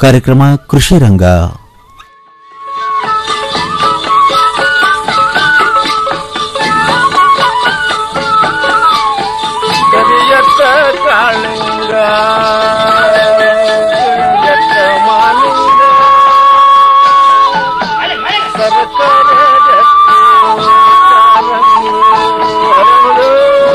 ಕಾರ್ಯಕ್ರಮ ಕೃಷಿ ರಂಗ ಕರಿಯತ್ತ ಕಾಳಿಂಗ ಕರಿಯತ್ತ ಮಾಲಿಂಗ ಸರಸರ ಜಟ್ಟಿ ಕಾರಂಗಿ ಹರಳು.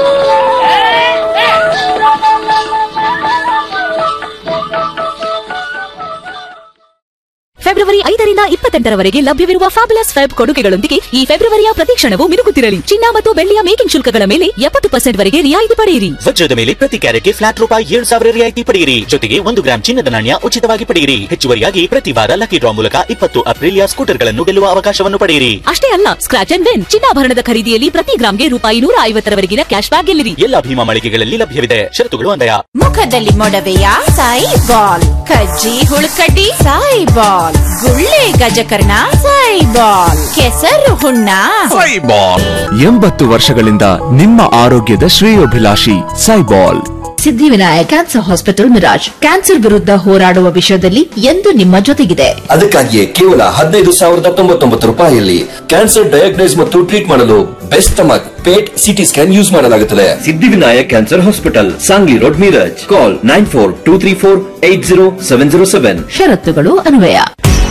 ಫೆಬ್ರವರಿ ಐದರಿಂದ ಇಪ್ಪತ್ತೆಂಟರವರೆಗೆ ಲಭ್ಯವಿರುವ ಫ್ಯಾಬುಲಸ್ ಫೆಬ್ ಕೊಡುಗೆಗಳೊಂದಿಗೆ ಈ ಫೆಬ್ರವರಿಯ ಪ್ರತಿ ಕ್ಷಣವೂ ಮಿನುಗುತ್ತಿರಲಿ ಚಿನ್ನ ಮತ್ತು ಬೆಳ್ಳಿಯ ಮೇಕಿಂಗ್ ಶುಲ್ಕಗಳ ಮೇಲೆ ಎಪ್ಪತ್ತು ಪರ್ಸೆಂಟ್ ವರೆಗೆ ರಿಯಾಯಿತಿ ಪಡೆಯಿರಿ ವಜ್ರದ ಮೇಲೆ ಪ್ರತಿ ಕ್ಯಾರೆಟ್ಗೆ ಫ್ಲಾಟ್ ರೂಪಾಯಿ ಏಳು ಸಾವಿರ ರಿಯಾಯಿತಿ ಪಡೆಯಿರಿ ಜೊತೆಗೆ ಒಂದು ಗ್ರಾಂ ಚಿನ್ನದ ನಾಣ್ಯ ಉಚಿತವಾಗಿ ಪಡೆಯಿರಿ ಹೆಚ್ಚುವರಿಯಾಗಿ ಪ್ರತಿ ವಾರ ಲಕ್ಕಿ ಡ್ರಾ ಮೂಲಕ ಇಪ್ಪತ್ತು ಅಪ್ರಿಲಿಯ ಸ್ಕೂಟರ್ಗಳನ್ನು ಗೆಲ್ಲುವ ಅವಕಾಶವನ್ನು ಪಡೆಯಿರಿ ಅಷ್ಟೇ ಅಲ್ಲ ಸ್ಕ್ರಾಚ್ ಅಂಡ್ ವಿನ್ ಚಿನ್ನಾಭರಣದ ಖರೀದಿಯಲ್ಲಿ ಪ್ರತಿ ಗ್ರಾಂಗೆ ರೂಪಾಯಿ ನೂರ ಐವತ್ತರವರೆಗಿನ ಕ್ಯಾಶ್ ಬ್ಯಾಕ್ ಗೆಲ್ಲಿರಿ ಎಲ್ಲ ಭೀಮಾ ಮಳಿಗೆಗಳಲ್ಲಿ ಲಭ್ಯವಿದೆ ಷರತ್ತುಗಳು ಅನ್ವಯ ಮುಖದಲ್ಲಿ ಮೊಡವೆಯ ಸಾಯಿ ಬಾಲ್ ಕಜ್ಜಿ ಹುಳುಕಡ್ಡಿ ಸಾಯಿ ಬಾಲ್ ಗುಳ್ಳೆ ಗಜಕರ್ಣ ಸಾಯಿ ಬಾಲ್ ಕೆಸರು ಹುಣ್ಣ ಎಂಬತ್ತು ವರ್ಷಗಳಿಂದ ನಿಮ್ಮ ಆರೋಗ್ಯದ ಶ್ರೇಯೋಭಿಲಾಷಿ Saibal Siddhivinayak cancer hospital Miraj cancer ವಿರುದ್ಧ ಹೋರಾಡುವ ವಿಷಯದಲ್ಲಿ ಎಂದು ನಿಮ್ಮ ಜೊತೆಗಿದೆ ಅದಕ್ಕಾಗಿಯೇ ಕೇವಲ ಹದಿನೈದು ಸಾವಿರದ ತೊಂಬತ್ತೊಂಬತ್ತು ರೂಪಾಯಿಯಲ್ಲಿ ಕ್ಯಾನ್ಸರ್ ಡಯಾಗ್ನೈಸ್ ಮತ್ತು ಟ್ರೀಟ್ ಮಾಡಲು best stomach PET CT scan use ಮಾಡಲಾಗುತ್ತದೆ Siddhivinayak cancer hospital Sangli road Miraj call nine four two three four eight zero seven zero seven ಷರತ್ತುಗಳು ಅನ್ವಯ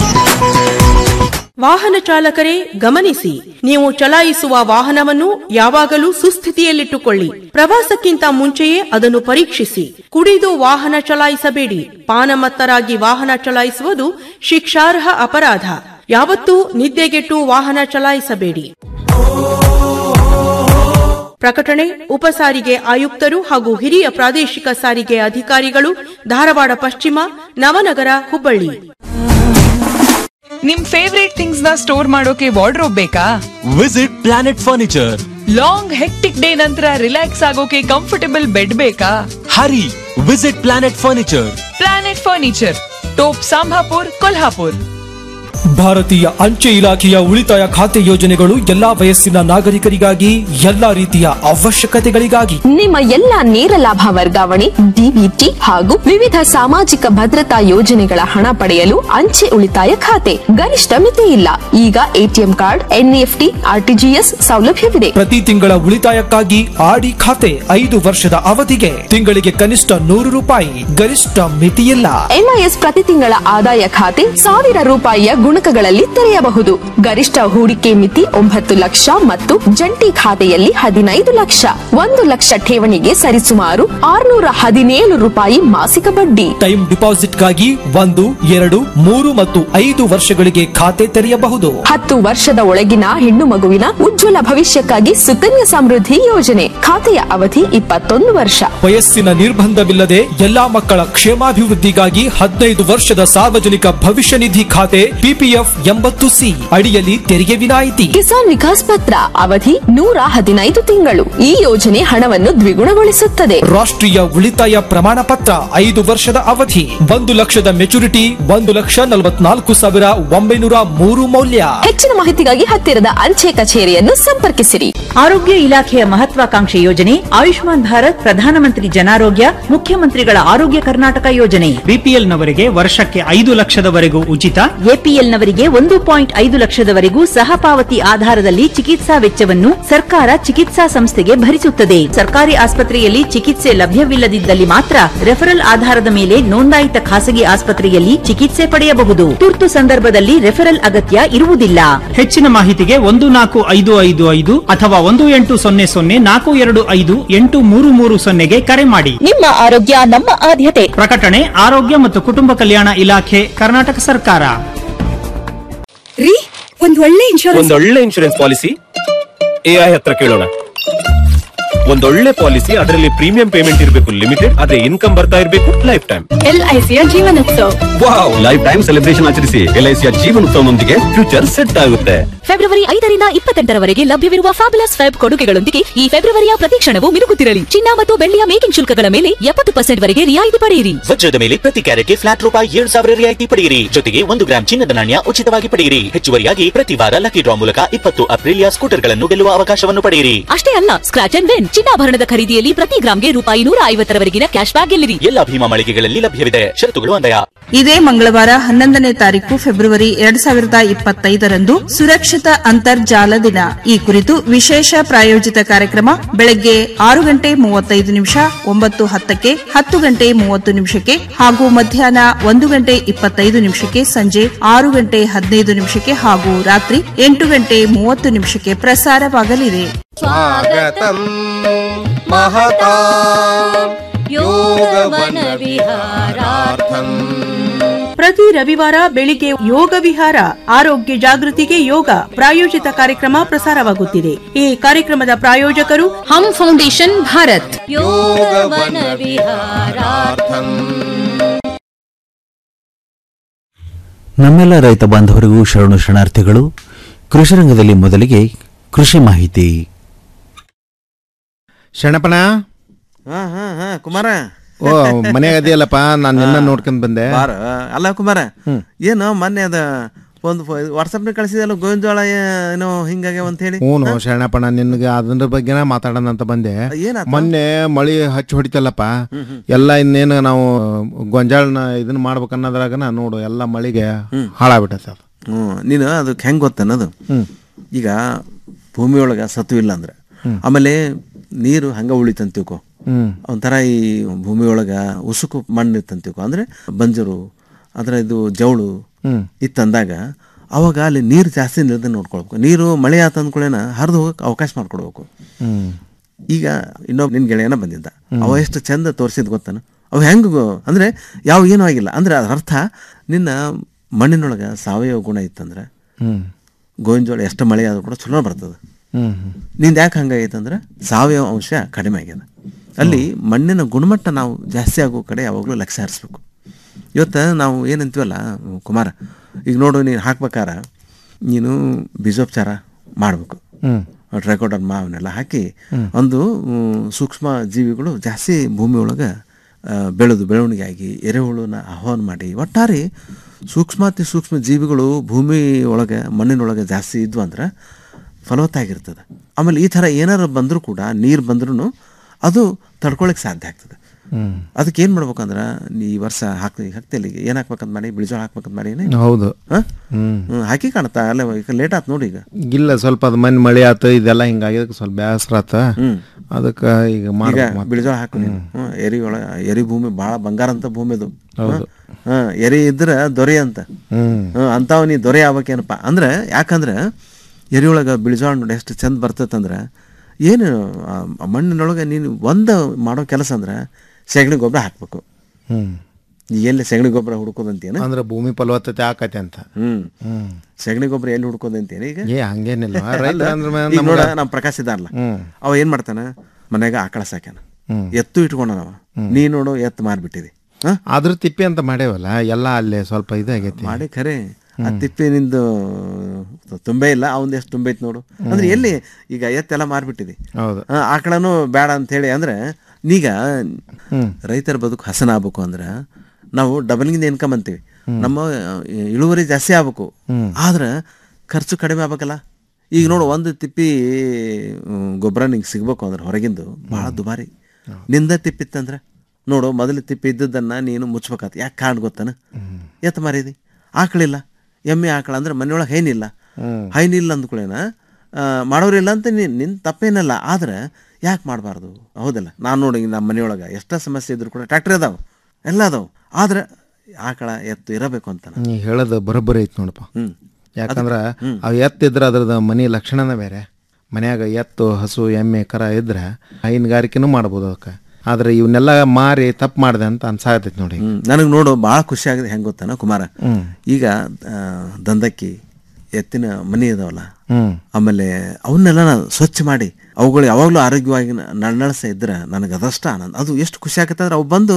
ವಾಹನ ಚಾಲಕರೇ ಗಮನಿಸಿ ನೀವು ಚಲಾಯಿಸುವ ವಾಹನವನ್ನು ಯಾವಾಗಲೂ ಸುಸ್ಥಿತಿಯಲ್ಲಿಟ್ಟುಕೊಳ್ಳಿ ಪ್ರವಾಸಕ್ಕಿಂತ ಮುಂಚೆಯೇ ಅದನ್ನು ಪರೀಕ್ಷಿಸಿ ಕುಡಿದು ವಾಹನ ಚಲಾಯಿಸಬೇಡಿ ಪಾನಮತ್ತರಾಗಿ ವಾಹನ ಚಲಾಯಿಸುವುದು ಶಿಕ್ಷಾರ್ಹ ಅಪರಾಧ ಯಾವತ್ತೂ ನಿದ್ದೆಗೆಟ್ಟು ವಾಹನ ಚಲಾಯಿಸಬೇಡಿ ಪ್ರಕಟಣೆ ಉಪಸಾರಿಗೆ ಆಯುಕ್ತರು ಹಾಗೂ ಹಿರಿಯ ಪ್ರಾದೇಶಿಕ ಸಾರಿಗೆ ಅಧಿಕಾರಿಗಳು ಧಾರವಾಡ ಪಶ್ಚಿಮ ನವನಗರ ಹುಬ್ಬಳ್ಳಿ ನಿಮ್ ಫೇವ್ರೇಟ್ ಥಿಂಗ್ಸ್ ನ ಸ್ಟೋರ್ ಮಾಡೋಕೆ ವಾರ್ಡ್ರೋಬ್ ಬೇಕಾ visit planet furniture long hectic day ನಂತರ ರಿಲ್ಯಾಕ್ಸ್ ಆಗೋಕೆ ಕಂಫರ್ಟಬಲ್ ಬೆಡ್ ಬೇಕಾ hurry visit planet furniture planet furniture Top Sambhapur Kolhapur ಭಾರತೀಯ ಅಂಚೆ ಇಲಾಖೆಯ ಉಳಿತಾಯ ಖಾತೆ ಯೋಜನೆಗಳು ಎಲ್ಲಾ ವಯಸ್ಸಿನ ನಾಗರಿಕರಿಗಾಗಿ ಎಲ್ಲಾ ರೀತಿಯ ಅವಶ್ಯಕತೆಗಳಿಗಾಗಿ ನಿಮ್ಮ ಎಲ್ಲ ನೇರ ಲಾಭ ವರ್ಗಾವಣೆ ಡಿಬಿಟಿ ಹಾಗೂ ವಿವಿಧ ಸಾಮಾಜಿಕ ಭದ್ರತಾ ಯೋಜನೆಗಳ ಹಣ ಪಡೆಯಲು ಅಂಚೆ ಉಳಿತಾಯ ಖಾತೆ ಗರಿಷ್ಠ ಮಿತಿ ಇಲ್ಲ ಈಗ ಎಟಿಎಂ ಕಾರ್ಡ್ ಎನ್ಇಎಫ್ಟಿ ಆರ್ಟಿಜಿಎಸ್ ಸೌಲಭ್ಯವಿದೆ ಪ್ರತಿ ತಿಂಗಳ ಉಳಿತಾಯಕ್ಕಾಗಿ ಆಡಿ ಖಾತೆ ಐದು ವರ್ಷದ ಅವಧಿಗೆ ತಿಂಗಳಿಗೆ ಕನಿಷ್ಠ ನೂರು ರೂಪಾಯಿ ಗರಿಷ್ಠ ಮಿತಿಯಿಲ್ಲ ಎಂಐಎಸ್ ಪ್ರತಿ ತಿಂಗಳ ಆದಾಯ ಖಾತೆ ಸಾವಿರ ರೂಪಾಯಿಯ ಗುಣಕಗಳಲ್ಲಿ ತೆರೆಯಬಹುದು ಗರಿಷ್ಠ ಹೂಡಿಕೆ ಮಿತಿ ಒಂಬತ್ತು ಲಕ್ಷ ಮತ್ತು ಜಂಟಿ ಖಾತೆಯಲ್ಲಿ ಹದಿನೈದು ಲಕ್ಷ ಒಂದು ಲಕ್ಷ ಠೇವಣಿಗೆ ಸರಿಸುಮಾರು ಆರ್ನೂರ ಹದಿನೇಳು ರೂಪಾಯಿ ಮಾಸಿಕ ಬಡ್ಡಿ ಟೈಮ್ ಡಿಪಾಸಿಟ್ಗಾಗಿ ಒಂದು ಎರಡು ಮೂರು ಮತ್ತು ಐದು ವರ್ಷಗಳಿಗೆ ಖಾತೆ ತೆರೆಯಬಹುದು ಹತ್ತು ವರ್ಷದ ಒಳಗಿನ ಹೆಣ್ಣು ಮಗುವಿನ ಉಜ್ವಲ ಭವಿಷ್ಯಕ್ಕಾಗಿ ಸುಕನ್ಯಾ ಸಮೃದ್ಧಿ ಯೋಜನೆ ಖಾತೆಯ ಅವಧಿ ಇಪ್ಪತ್ತೊಂದು ವರ್ಷ ವಯಸ್ಸಿನ ನಿರ್ಬಂಧವಿಲ್ಲದೆ ಎಲ್ಲಾ ಮಕ್ಕಳ ಕ್ಷೇಮಾಭಿವೃದ್ಧಿಗಾಗಿ ಹದಿನೈದು ವರ್ಷದ ಸಾರ್ವಜನಿಕ ಭವಿಷ್ಯ ನಿಧಿ ಖಾತೆ ಪಿಪಿಎಫ್ ಎಂಬತ್ತು ಸಿ ಅಡಿಯಲ್ಲಿ ತೆರಿಗೆ ವಿನಾಯಿತಿ ಕಿಸಾನ್ ವಿಕಾಸ್ ಪತ್ರ ಅವಧಿ ನೂರ ಹದಿನೈದು ತಿಂಗಳು ಈ ಯೋಜನೆ ಹಣವನ್ನು ದ್ವಿಗುಣಗೊಳಿಸುತ್ತದೆ ರಾಷ್ಟ್ರೀಯ ಉಳಿತಾಯ ಪ್ರಮಾಣ ಪತ್ರ ಐದು ವರ್ಷದ ಅವಧಿ ಒಂದು ಲಕ್ಷದ ಮೆಚುರಿಟಿ ಒಂದು ಲಕ್ಷ ನಲವತ್ನಾಲ್ಕು ಸಾವಿರ ಒಂಬೈನೂರ ಮೂರು ಮೌಲ್ಯ ಹೆಚ್ಚಿನ ಮಾಹಿತಿಗಾಗಿ ಹತ್ತಿರದ ಅಂಚೆ ಕಚೇರಿಯನ್ನು ಸಂಪರ್ಕಿಸಿರಿ ಆರೋಗ್ಯ ಇಲಾಖೆಯ ಮಹತ್ವಾಕಾಂಕ್ಷೆ ಯೋಜನೆ ಆಯುಷ್ಮಾನ್ ಭಾರತ್ ಪ್ರಧಾನಮಂತ್ರಿ ಜನಾರೋಗ್ಯ ಮುಖ್ಯಮಂತ್ರಿಗಳ ಆರೋಗ್ಯ ಕರ್ನಾಟಕ ಯೋಜನೆ ಬಿಪಿಎಲ್ ನವರಿಗೆ ವರ್ಷಕ್ಕೆ ಐದು ಲಕ್ಷದವರೆಗೂ ಉಚಿತ ಎಪಿಎಲ್ ನವರಿಗೆ ಒಂದು ಪಾಯಿಂಟ್ ಐದು ಲಕ್ಷದವರೆಗೂ ಸಹಪಾವತಿ ಆಧಾರದಲ್ಲಿ ಚಿಕಿತ್ಸಾ ವೆಚ್ಚವನ್ನು ಸರ್ಕಾರ ಚಿಕಿತ್ಸಾ ಸಂಸ್ಥೆಗೆ ಭರಿಸುತ್ತದೆ ಸರ್ಕಾರಿ ಆಸ್ಪತ್ರೆಯಲ್ಲಿ ಚಿಕಿತ್ಸೆ ಲಭ್ಯವಿಲ್ಲದಿದ್ದಲ್ಲಿ ಮಾತ್ರ ರೆಫರಲ್ ಆಧಾರದ ಮೇಲೆ ನೋಂದಾಯಿತ ಖಾಸಗಿ ಆಸ್ಪತ್ರೆಯಲ್ಲಿ ಚಿಕಿತ್ಸೆ ಪಡೆಯಬಹುದು ತುರ್ತು ಸಂದರ್ಭದಲ್ಲಿ ರೆಫರಲ್ ಅಗತ್ಯ ಇರುವುದಿಲ್ಲ ಹೆಚ್ಚಿನ ಮಾಹಿತಿಗೆ ಒಂದು ನಾಲ್ಕು ಐದು ಐದು ಐದು ಅಥವಾ ಒಂದು ಎಂಟು ಸೊನ್ನೆ ಸೊನ್ನೆ ನಾಲ್ಕು ಎರಡು ಐದು ಎಂಟು ಮೂರು ಮೂರು ಸೊನ್ನೆಗೆ ಕರೆ ಮಾಡಿ ನಿಮ್ಮ ಆರೋಗ್ಯ ನಮ್ಮ ಆದ್ಯತೆ ಪ್ರಕಟಣೆ ಆರೋಗ್ಯ ಮತ್ತು ಕುಟುಂಬ ಕಲ್ಯಾಣ ಇಲಾಖೆ ಕರ್ನಾಟಕ ಸರ್ಕಾರ ರೀ ಒಂದ್ ಒಳ್ಳೆ ಇನ್ಶೂರೆನ್ಸ್ ಒಂದೊಳ್ಳೆ ಇನ್ಶೂರೆನ್ಸ್ ಪಾಲಿಸಿ ಎಐ ಹತ್ರ ಕೇಳೋಣ ಒಂದೊಳ್ಳೆ ಪಾಲಿಸಿ ಅದರಲ್ಲಿ ಪ್ರೀಮಿಯಂ ಪೇಮೆಂಟ್ ಇರಬೇಕು ಲಿಮಿಟೆಡ್ ಅದೇ ಇನ್ಕಮ್ ಬರ್ತಾ ಇರಬೇಕು ಲೈಫ್ ಟೈಮ್ ಎಲ್ಐಸಿಯ Jeevanotsav wow life time celebration ಆಚರಿಸಿ ಎಲ್ಐಸಿಯ ಜೀವನೋತ್ಸವನೊಂದಿಗೆ ಫ್ಯೂಚರ್ ಸೆಟ್ ಆಗುತ್ತೆ ಫೆಬ್ರವರಿ ಐದರಿಂದ ಇಪ್ಪತ್ತೆಂಟರವರೆಗೆ ಲಭ್ಯವಿರುವ ಫ್ಯಾಬುಲಸ್ ಫೆಬ್ ಕೊಡುಗೆಗಳೊಂದಿಗೆ ಈ ಫೆಬ್ರವರಿಯ ಪ್ರತಿ ಕ್ಷಣವೂ ಮಿನುಗುತ್ತಿರಲಿ ಚಿನ್ನ ಮತ್ತು ಬೆಳ್ಳಿಯ ಮೇಕಿಂಗ್ ಶುಲ್ಕಗಳ ಮೇಲೆ ಎಪ್ಪತ್ತು ಪರ್ಸೆಂಟ್ ವರೆಗೆ ರಿಯಾಯಿತಿ ಪಡೆಯಿರಿ ವಜ್ರದ ಮೇಲೆ ಪ್ರತಿ ಕ್ಯಾರೆಟ್ಗೆ ಫ್ಲಾಟ್ ರೂಪಾಯಿ ಏಳು ಸಾವಿರ ರಿಯಾಯಿತಿ ಪಡೆಯಿರಿ ಜೊತೆಗೆ ಒಂದು ಗ್ರಾಂ ಚಿನ್ನದ ನಾಣ್ಯ ಉಚಿತವಾಗಿ ಪಡೆಯಿರಿ ಹೆಚ್ಚುವರಿಯಾಗಿ ಪ್ರತಿ ವಾರ ಲಕ್ಕಿ ಡ್ರಾ ಮೂಲಕ ಇಪ್ಪತ್ತು ಅಪ್ರಿಲಿಯಾ ಸ್ಕೂಟರ್ಗಳನ್ನು ಗೆಲ್ಲುವ ಅವಕಾಶವನ್ನು ಪಡೆಯಿರಿ ಅಷ್ಟೇ ಅಲ್ಲ ಸ್ಕ್ರಾಚ್ ಅಂಡ್ ವಿನ್ ಚಿನ್ನಾಭರಣದ ಖರೀದಿಯಲ್ಲಿ ಪ್ರತಿ ಗ್ರಾಮ್ಗೆ ರೂಪಾಯಿ ನೂರ ಐವತ್ತರವರೆಗಿನ ಕ್ಯಾಶ್ ಬ್ಯಾಕ್ ಗೆಲ್ಲಿರಿ ಎಲ್ಲ ಭೀಮಾ ಮಳಿಗೆಗಳಲ್ಲಿ ಲಭ್ಯವಿದೆ ಷರತ್ತುಗಳು ಅನ್ವಯ ಇದೇ ಮಂಗಳವಾರ ಹನ್ನೊಂದನೇ ತಾರೀಕು ಫೆಬ್ರವರಿ ಎರಡ್ ಸಾವಿರದ ಇಪ್ಪತ್ತೈದರಂದು ಸುರಕ್ಷಿತ ಅಂತರ್ಜಾಲ ದಿನ ಈ ಕುರಿತು ವಿಶೇಷ ಪ್ರಾಯೋಜಿತ ಕಾರ್ಯಕ್ರಮ ಬೆಳಗ್ಗೆ ಆರು ಗಂಟೆ ಮೂವತ್ತೈದು ನಿಮಿಷ ಒಂಬತ್ತು ಹತ್ತಕ್ಕೆ ಹತ್ತು ಗಂಟೆ ಮೂವತ್ತು ನಿಮಿಷಕ್ಕೆ ಹಾಗೂ ಮಧ್ಯಾಹ್ನ ಒಂದು ಗಂಟೆ ಇಪ್ಪತ್ತೈದು ನಿಮಿಷಕ್ಕೆ ಸಂಜೆ ಆರು ಗಂಟೆ ಹದಿನೈದು ನಿಮಿಷಕ್ಕೆ ಹಾಗೂ ರಾತ್ರಿ ಎಂಟು ಗಂಟೆ ಮೂವತ್ತು ನಿಮಿಷಕ್ಕೆ ಪ್ರಸಾರವಾಗಲಿದೆ स्वागतं महता योगवनविहारार्थम् ಪ್ರತಿ ರವಿವಾರ ಬೆಳಿಗ್ಗೆ ಯೋಗ ವಿಹಾರ ಆರೋಗ್ಯ ಜಾಗೃತಿಗೆ ಯೋಗ ಪ್ರಾಯೋಜಿತ ಕಾರ್ಯಕ್ರಮ ಪ್ರಸಾರವಾಗುತ್ತಿದೆ ಈ ಕಾರ್ಯಕ್ರಮದ ಪ್ರಾಯೋಜಕರು ಹಮ್ ಫೌಂಡೇಶನ್ ಭಾರತ್ योगवनविहारार्थम् ನಮ್ಮೆಲ್ಲ ರೈತ ಬಾಂಧವರಿಗೂ ಶರಣು ಶರಣಾರ್ಥಿಗಳು ಕೃಷಿ ರಂಗದಲ್ಲಿ ಮೊದಲಿಗೆ ಕೃಷಿ ಮಾಹಿತಿ ಶರಣಪ್ಪಣ ಹಾ ಹಾ ಹಾ ಕುಮಾರ ಓ ಮನ್ಯಾಗ ಅದೆಯಲ್ಲಪ್ಪ ನಾನು ನಿನ್ನ ನೋಡ್ಕೊಂಡ್ ಬಂದೆ ಬಾರ ಅಲ್ಲ ಕುಮಾರ ಏನು ಮೊನ್ನೆ ಅದ ಒಂದು ವಾಟ್ಸಪ್ನ ಕಳಿಸಿದಲ್ಲ ಗೋವಿನ ಜೋಳ ಏನೋ ಹಿಂಗಾಗ್ಯಾವ ಅಂತ ಹೇಳಿ ಹ್ಞೂ ಶರಣಪ್ಪಣ ನಿನ್ಗೆ ಅದ್ರ ಬಗ್ಗೆನ ಮಾತಾಡೋಣ ಅಂತ ಬಂದೆ ಏನಾತ? ಮೊನ್ನೆ ಮಳಿ ಹಚ್ಚಿ ಹೊಡಿತಲ್ಲಪ್ಪ ಎಲ್ಲ ಇನ್ನೇನು ನಾವು ಗೊಂಜಾಳನ ಇದನ್ನ ಮಾಡ್ಬೇಕನ್ನೋದ್ರಾಗನ ನೋಡು ಎಲ್ಲ ಮಳಿಗೆ ಹಾಳಾಗ್ಬಿಟ್ಟೈತೆ ಅದು ಹ್ಮ್ ನೀನು ಅದಕ್ಕೆ ಹೆಂಗ್ ಗೊತ್ತನ್ನೋದು ಈಗ ಭೂಮಿಯೊಳಗ ಸತ್ವ ಇಲ್ಲ ಅಂದ್ರೆ ಆಮೇಲೆ ನೀರು ಹಂಗ ಉಳಿತಂತ ತಿಳ್ಕೊ ಹ್ಮ್. ಒಂಥರ ಈ ಭೂಮಿಯೊಳಗ ಉಸುಕು ಮಣ್ಣು ಇತ್ತಂತ ತಿಳ್ಕೊ ಅಂದ್ರೆ ಬಂಜರು ಅದರ ಇದು ಜವಳು ಹ್ಮ್. ಇತ್ತಂದಾಗ ಅವಾಗ ಅಲ್ಲಿ ನೀರು ಜಾಸ್ತಿ ನಿಲ್ದಂಗೆ ನೋಡ್ಕೊಳ್ಬೇಕು ನೀರು ಮಳೆ ಆತ ಅಂದ್ಕೊಳ್ಳೇನ ಹರಿದು ಹೋಗಕ್ಕೆ ಅವಕಾಶ ಮಾಡ್ಕೊಡ್ಬೇಕು ಹ್ಮ್ ಈಗ ಇನ್ನೊಬ್ಬ ನಿನ್ ಗೆಳೆಯನ ಬಂದಿದ್ದ ಅವ ಎಷ್ಟು ಚಂದ ತೋರಿಸಿದ್ ಗೊತ್ತಾನ ಅವ ಹೆಂಗ್ ಗೊ- ಅಂದ್ರೆ ಯಾವ ಏನೂ ಆಗಿಲ್ಲ ಅಂದ್ರೆ ಅದ್ರ ಅರ್ಥ ನಿನ್ನ ಮಣ್ಣಿನೊಳಗ ಸಾವಯವ ಗುಣ ಇತ್ತಂದ್ರೆ ಹ್ಮ್ ಗೋವಿನ ಜೋಳ ಎಷ್ಟು ಮಳೆ ಆದ್ರೂ ಕೂಡ ಚಲೋ ಬರ್ತದೆ ಹ್ಮ್ ಹ್ಮ್ ನಿಂದ ಯಾಕೆ ಹಂಗಾಗೈತಂದ್ರೆ ಸಾವಯವ ಅಂಶ ಕಡಿಮೆ ಆಗ್ಯದ ಅಲ್ಲಿ ಮಣ್ಣಿನ ಗುಣಮಟ್ಟ ನಾವು ಜಾಸ್ತಿ ಆಗೋ ಕಡೆ ಯಾವಾಗಲೂ ಲಕ್ಷ್ಯ ಹರಿಸ್ಬೇಕು ಇವತ್ತು ನಾವು ಏನಂತೀವಲ್ಲ ಕುಮಾರ ಈಗ ನೋಡು ನೀನು ಹಾಕ್ಬೇಕಾರ ನೀನು ಬೀಜೋಪಚಾರ ಮಾಡಬೇಕು ಹ್ಮ್. ಟ್ರೈಕೋಡರ್ಮಾ ಅವನ್ನೆಲ್ಲ ಹಾಕಿ ಹ್ಮ್. ಒಂದು ಮ್, ಸೂಕ್ಷ್ಮ ಜೀವಿಗಳು ಜಾಸ್ತಿ ಭೂಮಿ ಒಳಗೆ ಬೆಳೆದು ಬೆಳವಣಿಗೆ ಆಗಿ ಎರೆಹುಳುನ ಆಹ್ವಾನ ಮಾಡಿ ಒಟ್ಟಾರೆ ಸೂಕ್ಷ್ಮಾತಿ ಸೂಕ್ಷ್ಮ ಜೀವಿಗಳು ಭೂಮಿ ಒಳಗೆ ಮಣ್ಣಿನೊಳಗೆ ಜಾಸ್ತಿ ಇದ್ವು ಅಂದ್ರೆ ಫಲವತ್ತಾಗಿರ್ತದೆ ಆಮೇಲೆ ಈ ಥರ ಏನಾರು ಬಂದರೂ ಕೂಡ ನೀರು ಬಂದ್ರೂ ಅದು ತಡ್ಕೊಳಕ್ಕೆ ಸಾಧ್ಯ ಆಗ್ತದೆ ಹ್ಮ್ ಅದಕ್ಕೆ ಏನು ಮಾಡ್ಬೇಕಂದ್ರೆ ನೀ ಈ ವರ್ಷ ಹಾಕ್ತಿ ಹಾಕ್ತಿಲ್ಲ ಈಗ ಏನು ಹಾಕ್ಬೇಕಂತ ಮಾಡಿ ಬಿಳಿಜೋಳ ಹಾಕ್ಬೇಕಂತ ಮಾಡಿ ಹೌದು ಹಾಂ ಹ್ಮ್ ಹಾಕಿ ಕಾಣುತ್ತಾ ಅಲ್ಲ ಈಗ ಲೇಟ್ ಆಯ್ತು ನೋಡಿ ಈಗ ಇಲ್ಲ ಸ್ವಲ್ಪ ಅದು ಮನೆ ಮಳೆ ಆತು ಇದೆಲ್ಲ ಹಿಂಗಾಗಿದ್ದಕ್ಕೆ ಸ್ವಲ್ಪ ಬೇಸರ ಆತ ಅದಕ್ಕೆ ಈಗ ಈಗ ಮಾಡ್ಬೇಕು ಮತ್ತೆ. ಬಿಳಿಜೋಳ ಹಾಕು ನೀನು ಹ್ಮ್, ಎರಿ ಒಳ ಎರಿ ಭೂಮಿ ಭಾಳ ಬಂಗಾರ ಅಂತ ಭೂಮಿ ಅದು ಹೌದು. ಹಾಂ ಎರಿ ಇದ್ರೆ ದೊರೆ ಅಂತ ಹ್ಮ್. ಹ್ಮ್, ಅಂತಾವ್ ನೀ ದೊರೆ ಆಗ್ಬೇಕೇನಪ್ಪ ಅಂದ್ರೆ ಯಾಕಂದ್ರೆ ಎರಿ ಒಳಗೆ ಬಿಳಿಜೋಳ ನೋಡಿ ಎಷ್ಟು ಚಂದ ಬರ್ತೈತಂದ್ರೆ ಏನು ಆ ಮಣ್ಣಿನೊಳಗೆ ನೀನು ಒಂದು ಮಾಡೋ ಕೆಲಸ ಅಂದ್ರೆ ಸೆಗಣಿ ಗೊಬ್ಬರ ಹಾಕ್ಬೇಕು ಹ್ಮ್ ಈಗ ಎಲ್ಲಿ ಸೆಗಣಿ ಗೊಬ್ಬರ ಹುಡ್ಕೋದಂತೇನು ಅಂದ್ರೆ ಭೂಮಿ ಫಲವತ್ತತೆ ಆಕೈತೆ ಅಂತ ಹ್ಮ್ ಹ್ಮ್ ಸೆಗಣಿ ಗೊಬ್ಬರ ಎಲ್ಲಿ ಹುಡ್ಕೋದಂತೇನು ಈಗ ಏ ಹಂಗೇನಿಲ್ಲ ರೈತ ಅಲ್ಲ, ಅಂದ್ರೆ ಈಗ ನೋಡ ನಮ್ಗೆ- ನಮ್ಮ ಪ್ರಕಾಶ್ ಇದ್ದಾರಲ್ಲ ಹ್ಮ್. ಅವ ಏನ್ ಮಾಡ್ತಾನ ಮನ್ಯಾಗ ಆಕಳ ಸಾಕ್ಯಾನ ಹ್ಮ್. ಎತ್ತು ಇಟ್ಕೊಂಡನವ ನೀ ನೋಡು ಎತ್ತು ಮಾರ್ಬಿಟ್ಟಿದಿ ಹ? ಆದ್ರೂ ತಿಪ್ಪಿ ಅಂತ ಮಾಡೇವಲ್ಲ ಎಲ್ಲ ಅಲ್ಲೇ ಸ್ವಲ್ಪ ಇದಾಗೈತಿ ಮಾಡಿ ಖರೆ ಆ ತಿಪ್ಪಿನಿಂದು ತುಂಬೆ ಇಲ್ಲ ಅವಂದ ಎಷ್ಟು ತುಂಬೈತಿ ನೋಡು ಅಂದ್ರೆ ಎಲ್ಲಿ ಈಗ ಎತ್ತೆಲ್ಲ ಮಾರ್ಬಿಟ್ಟಿದಿ ಹೌದು ಆ, ಆಕಳನು ಬೇಡ ಅಂತ ಹೇಳಿ ಅಂದ್ರೆ ನೀಗ ಹ್ಮ್. ರೈತರ ಬದುಕು ಹಸನ ಆಗ್ಬೇಕು ಅಂದ್ರೆ ನಾವು ಡಬಲಿಂಗ್ ಇನ್ಕಮ್ ಅಂತೀವಿ ನಮ್ಮ ಆ, ಇಳುವರಿ ಜಾಸ್ತಿ ಆಗ್ಬೇಕು ಹ್ಮ್. ಆದ್ರೆ ಖರ್ಚು ಕಡಿಮೆ ಆಗ್ಬೇಕಲ್ಲ ಈಗ ನೋಡು ಒಂದು ತಿಪ್ಪಿ ಮ್, ಗೊಬ್ಬರ ನಿಂಗೆ ಸಿಗ್ಬೇಕು ಅಂದ್ರೆ ಹೊರಗಿಂದು ಭಾಳ ದುಬಾರಿ ನಿಂದ ತಿಪ್ಪಿತ್ತಂದ್ರೆ ನೋಡು ಮೊದಲು ತಿಪ್ಪಿ ಇದ್ದದ್ದನ್ನ ನೀನು ಮುಚ್ಬೇಕಾತ ಯಾಕೆ ಕಾರಣ ಗೊತ್ತಾನ ಎತ್ತ ಮಾರಿದಿ ಆಕಳಿಲ್ಲ ಎಮ್ಮೆ ಆಕಳ ಅಂದ್ರೆ ಮನೆಯೊಳಗೆ ಹೈನಿಲ್ಲ ಹ್ಮ್. ಹೈನಿಲ್ಲ ಅಂದ್ಕೊಳ್ಳೇನ ಆ, ಮಾಡೋರಿಲ್ಲ ಅಂತ ನೀನು ನಿನ್ನ ತಪ್ಪೇನಲ್ಲ ಆದ್ರೆ ಯಾಕೆ ಮಾಡಬಾರ್ದು ಹೌದಲ್ಲ ನಾನು ನೋಡಿ ನಮ್ಮ ಮನೆಯೊಳಗೆ ಎಷ್ಟೋ ಸಮಸ್ಯೆ ಇದ್ರು ಕೂಡ ಟ್ರ್ಯಾಕ್ಟರ್ ಅದಾವೆ ಎಲ್ಲ ಅದಾವೆ ಆದ್ರೆ ಆಕಳ ಎತ್ತು ಇರಬೇಕು ಅಂತ ನೀ ಹೇಳೋದು ಬರೋಬ್ಬರಿ ಐತಿ ನೋಡಪ್ಪ ಹ್ಮ್. ಯಾಕಂದ್ರ ಅವು ಎತ್ತಿದ್ರೆ ಅದ್ರದ್ದು ಮನಿ ಲಕ್ಷಣನೇ ಬೇರೆ ಮನ್ಯಾಗ ಎತ್ತು ಹಸು ಎಮ್ಮೆ ಕರ ಇದ್ರೆ ಹೈನುಗಾರಿಕೆನೂ ಮಾಡ್ಬೋದು ಅದಕ್ಕೆ ಆದ್ರೆ ಇವನ್ನೆಲ್ಲ ಮಾರಿ ತಪ್ಪು ಮಾಡಿದೆ ಅಂತ ಅನ್ಸಾಗತೈತಿ ನೋಡಿ ನನಗೆ ನೋಡು ಭಾಳ ಖುಷಿ ಆಗಿದೆ ಹೆಂಗೆ ಗೊತ್ತಾನ ಕುಮಾರ ಹ್ಮ್. ಈಗ ಆ, ದಂದಕ್ಕಿ ಎತ್ತಿನ ಮನಿ ಇದಾವಲ್ಲ ಹ್ಮ್. ಆಮೇಲೆ ಅವನ್ನೆಲ್ಲ ನಾನು ಸ್ವಚ್ಛ ಮಾಡಿ ಅವುಗಳು ಯಾವಾಗಲೂ ಆರೋಗ್ಯವಾಗಿ ನನ್ನಳಿಸ ಇದ್ರೆ ನನಗೆ ಅದಷ್ಟ ಆನಂದ ಅದು ಎಷ್ಟು ಖುಷಿ ಆಗತ್ತೆ ಅಂದ್ರೆ ಅವು ಬಂದು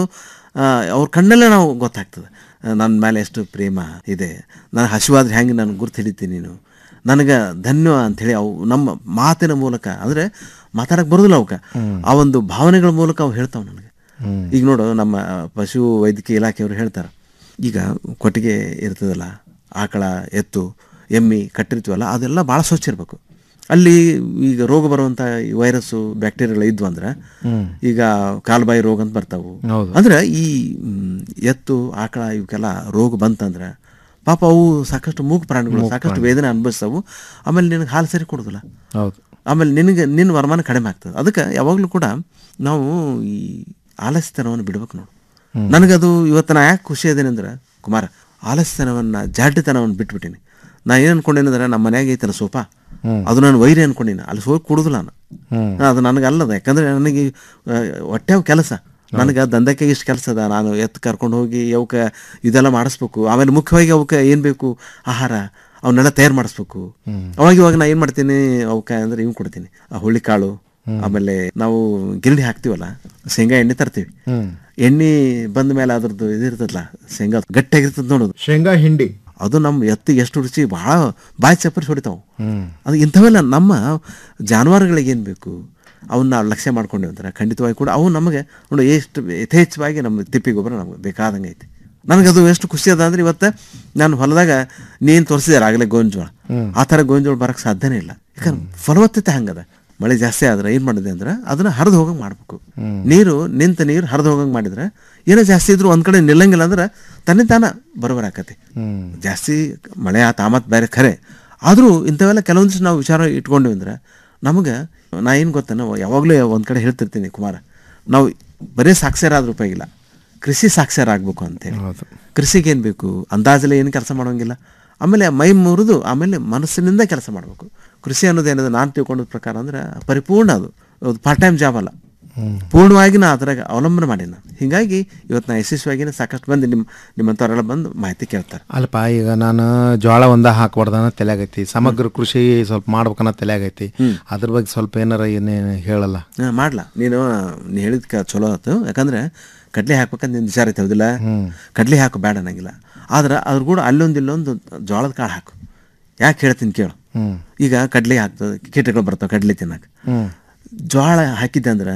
ಅವ್ರ ಕಣ್ಣಲ್ಲೇ ನಾವು ಗೊತ್ತಾಗ್ತದೆ ನನ್ನ ಮೇಲೆ ಎಷ್ಟು ಪ್ರೇಮ ಇದೆ ನಾನು ಹಸಿವಾದ್ರೆ ಹೆಂಗೆ ನಾನು ಗುರ್ತು ಹಿಡಿತೀನಿ ನೀನು ನನಗೆ ಧನ್ಯ ಅಂಥೇಳಿ ಅವು ನಮ್ಮ ಮಾತಿನ ಮೂಲಕ ಅಂದರೆ ಮಾತಾಡಕ್ಕೆ ಬರೋದಿಲ್ಲ ಅವಕ್ಕೆ ಆ ಒಂದು ಭಾವನೆಗಳ ಮೂಲಕ ಅವು ಹೇಳ್ತಾವೆ ನನಗೆ ಈಗ ನೋಡು ನಮ್ಮ ಪಶು ವೈದ್ಯಕೀಯ ಇಲಾಖೆಯವರು ಹೇಳ್ತಾರೆ ಈಗ ಕೊಟ್ಟಿಗೆ ಇರ್ತದಲ್ಲ ಆಕಳ ಎತ್ತು ಎಮ್ಮಿ ಕಟ್ಟಿರ್ತೀವಲ್ಲ ಅದೆಲ್ಲ ಭಾಳ ಸ್ವಚ್ಛ ಇರಬೇಕು ಅಲ್ಲಿ ಈಗ ರೋಗ ಬರುವಂಥ ವೈರಸ್ಸು ಬ್ಯಾಕ್ಟೀರಿಯಾಗಳು ಇದ್ವು ಅಂದ್ರೆ ಹ್ಮ್. ಈಗ ಕಾಲ್ಬಾಯಿ ರೋಗ ಅಂತ ಬರ್ತಾವು ಹೌದು. ಅಂದ್ರೆ ಈ ಮ್, ಎತ್ತು ಆಕಳ ಇವಕ್ಕೆಲ್ಲ ರೋಗ ಬಂತಂದ್ರೆ ಪಾಪ ಅವು ಸಾಕಷ್ಟು ಮೂಗು ಪ್ರಾಣಿಗಳು ಮೂಕ್ ಸಾಕಷ್ಟು ಪ್ರಾಣಿ. ವೇದನೆ ಅನುಭವಿಸ್ತಾವು ಆಮೇಲೆ ನಿನಗೆ ಹಾಲು ಸರಿ ಕೊಡೋದಿಲ್ಲ ಹೌದು ಆಮೇಲೆ ನಿನಗೆ ನಿನ್ನ ವರಮಾನ ಕಡಿಮೆ ಆಗ್ತದೆ ಅದಕ್ಕೆ ಯಾವಾಗಲೂ ಕೂಡ ನಾವು ಈ ಆಲಸ್ಯತನವನ್ನು ಬಿಡ್ಬೇಕು ನೋಡು ಹ್ಮ್. ನನಗದು ಇವತ್ತು ನಾ ಯಾಕೆ ಖುಷಿ ಅದೇನೆ ಅಂದ್ರೆ ಕುಮಾರ ಆಲಸ್ಯತನವನ್ನು ಜಾಡ್ಯತನವನ್ನು ಬಿಟ್ಬಿಟ್ಟೀನಿ ನಾ ಏನು ಅನ್ಕೊಂಡೇನಂದ್ರೆ ನಮ್ಮ ಮನ್ಯಾಗ ಐತಲ್ಲ ಸೋಫಾ ಹ್ಮ್. ಅದು ನಾನು ವೈರಿ ಅನ್ಕೊಂಡಿನಿ ಅಲ್ಲಿ ಹೋಗಿ ಕುಡುದಿಲ್ಲ ನಾನು ಹ್ಮ್. ಅದು ನನಗೆ ಅಲ್ಲದ ಯಾಕಂದ್ರೆ ನನಗೆ ಆ, ಹೊಟ್ಟೆ ಕೆಲಸ ನನಗೆ ದಂಧಕ್ಕೆ ಇಷ್ಟು ಕೆಲಸ ಅದ ನಾನು ಎತ್ತು ಕರ್ಕೊಂಡು ಹೋಗಿ ಅವಕ್ಕೆ ಇದೆಲ್ಲ ಮಾಡಿಸ್ಬೇಕು ಆಮೇಲೆ ಮುಖ್ಯವಾಗಿ ಅವಕ್ಕೆ ಏನು ಬೇಕು ಆಹಾರ ಅವನ್ನೆಲ್ಲ ತಯಾರು ಮಾಡಿಸ್ಬೇಕು ಹ್ಮ್. ಅವಾಗ ಇವಾಗ ನಾ ಏನು ಮಾಡ್ತೀನಿ ಅವಕ್ಕೆ ಅಂದ್ರೆ ಇವ್ ಕೊಡ್ತೀನಿ ಆ ಹುಳ್ಳಿಕಾಳು ಆಮೇಲೆ ನಾವು ಗಿರಣಿ ಹಾಕ್ತೀವಲ್ಲ ಶೇಂಗಾ ಎಣ್ಣೆ ತರ್ತೀವಿ ಹ್ಮ್. ಎಣ್ಣೆ ಬಂದ ಮೇಲೆ ಅದ್ರದ್ದು ಇದಿರ್ತದಲ್ಲ ಶೇಂಗಾ ಗಟ್ಟಿಯಾಗಿರ್ತದೆ ನೋಡೋದು ಶೇಂಗಾ ಹಿಂಡಿ ಅದು ನಮ್ಮ ಎತ್ತಿಗೆ ಎಷ್ಟು ರುಚಿ ಭಾಳ ಬಾಯಿ ಚಪ್ಪರಿ ಹೊಡಿತಾವೆ ಹ್ಮ್. ಅದು ಇಂಥವೆಲ್ಲ ನಮ್ಮ ಜಾನುವಾರುಗಳಿಗೆ ಏನು ಬೇಕು ಅವನ್ನ ನಾವು ಲಕ್ಷ್ಯ ಮಾಡ್ಕೊಂಡೇವೆ ಅಂತಾರೆ ಖಂಡಿತವಾಗಿ ಕೂಡ ಅವು ನಮಗೆ ನೋಡಿ ಎಷ್ಟು ಯಥೇಚ್ಛವಾಗಿ ನಮ್ಮ ತಿಪ್ಪಿ ಗೊಬ್ಬರ ನಮಗೆ ಬೇಕಾದಂಗೆ ಐತಿ ನನಗದು ಎಷ್ಟು ಖುಷಿ ಅದ ಅಂದ್ರೆ ಇವತ್ತು ನಾನು ಹೊಲದಾಗ ನೀನು ತೋರಿಸಿದಾರೆ ಆಗಲೇ ಗೋಂಜೋಳ ಹ್ಮ್. ಆ ಥರ ಗೋಂಜೋಳ ಬರಕ್ಕೆ ಸಾಧ್ಯನೇ ಇಲ್ಲ ಯಾಕಂದ್ರೆ ಫಲವತ್ತತೆ ಹಂಗದ ಮಳೆ ಜಾಸ್ತಿ ಆದ್ರೆ ಏನು ಮಾಡಿದೆ ಅಂದ್ರೆ ಅದನ್ನ ಹರಿದು ಹೋಗಂಗೆ ಮಾಡಬೇಕು ಹ್ಮ್. ನೀರು ನಿಂತ ನೀರು ಹರಿದು ಹೋಗಂಗೆ ಮಾಡಿದ್ರೆ ಏನೋ ಜಾಸ್ತಿ ಇದ್ರು ಒಂದ್ ಕಡೆ ನಿಲ್ಲಂಗಿಲ್ಲ ಅಂದ್ರೆ ತನ್ನೇ ತಾನ ಬರೋಬರ್ ಆಕತಿ ಹ್ಮ್. ಜಾಸ್ತಿ ಮಳೆ ಆತ ಆಮತ್ ಬೇರೆ ಖರೆ ಆದರೂ ಇಂಥವೆಲ್ಲ ಕೆಲವೊಂದಿಷ್ಟು ನಾವು ವಿಚಾರ ಇಟ್ಕೊಂಡ್ವಿ ಅಂದ್ರೆ ನಮಗೆ ನಾ ಏನು ಗೊತ್ತ ನಾವು ಯಾವಾಗಲೂ ಒಂದು ಕಡೆ ಹೇಳ್ತಿರ್ತೀನಿ ಕುಮಾರ ನಾವು ಬರೀ ಸಾಕ್ಷರ ಆದ್ರೂ ಉಪಯೋಗಿಲ್ಲ ಕೃಷಿ ಸಾಕ್ಷರ ಆಗಬೇಕು ಅಂತೇಳಿ ಕೃಷಿಗೆ ಏನು ಬೇಕು ಅಂದಾಜಲ್ಲಿ ಏನು ಕೆಲಸ ಮಾಡೋಂಗಿಲ್ಲ ಆಮೇಲೆ ಮೈ ಮುರಿದು ಆಮೇಲೆ ಮನಸ್ಸಿನಿಂದ ಕೆಲಸ ಮಾಡಬೇಕು ಕೃಷಿ ಅನ್ನೋದು ಏನಿದೆ ನಾನು ತಿಳ್ಕೊಂಡ ಪ್ರಕಾರ ಅಂದ್ರೆ ಪರಿಪೂರ್ಣ ಅದು ಅದು ಪಾರ್ಟ್ ಟೈಮ್ ಜಾಬ್ ಅಲ್ಲ ಪೂರ್ಣವಾಗಿ ನಾ ಅದ್ರಾಗ ಅವಲಂಬನೆ ಮಾಡೀನಿ ನಾನು ಹೀಗಾಗಿ ಇವತ್ತು ನಾ ಯಶಸ್ವಿಯಾಗಿನೇ ಸಾಕಷ್ಟು ಮಂದಿ ನಿಮ್ಮ ನಿಮ್ಮಂಥವರೆಲ್ಲ ಬಂದು ಮಾಹಿತಿ ಕೇಳ್ತಾರೆ ಅಲ್ಪ ಈಗ ನಾನು ಜೋಳ ಒಂದ ಹಾಕ್ಬಾರ್ದನ್ನ ತಲೆಯಾಗೈತಿ ಸಮಗ್ರ ಕೃಷಿ ಸ್ವಲ್ಪ ಮಾಡ್ಬೇಕನ್ನ ತಲೆಯಾಗೈತಿ ಅದ್ರ ಬಗ್ಗೆ ಸ್ವಲ್ಪ ಏನಾರ ಏನೇನು ಹೇಳಲ್ಲ ಹಾ, ಮಾಡ್ಲಾ ನೀನು ನೀ ಹೇಳಿದ್ಕ ಚಲೋ ಆಯ್ತು ಯಾಕಂದ್ರೆ ಕಡ್ಲೆ ಹಾಕ್ಬೇಕಂತ ನಿನ್ ವಿಚಾರ ಐತೆ ಹೌದಿಲ್ಲ ಕಡ್ಲೆ ಹಾಕು ಬೇಡ ಅನ್ನಂಗಿಲ್ಲ ಆದ್ರೆ ಅದ್ರ ಕೂಡ ಅಲ್ಲೊಂದು ಇಲ್ಲೊಂದು ಜೋಳದ ಕಾಳು ಹಾಕು ಯಾಕೆ ಹೇಳ್ತೀನಿ ಕೇಳು ಹ್ಮ್. ಈಗ ಕಡ್ಲೆ ಹಾಕ್ತದೆ ಕೀಟಗಳು ಬರ್ತಾವೆ ಕಡ್ಲೆ ತಿನ್ನಕ್ಕೆ ಹ್ಮ್. ಜೋಳ ಹಾಕಿದ್ದೆ ಅಂದ್ರೆ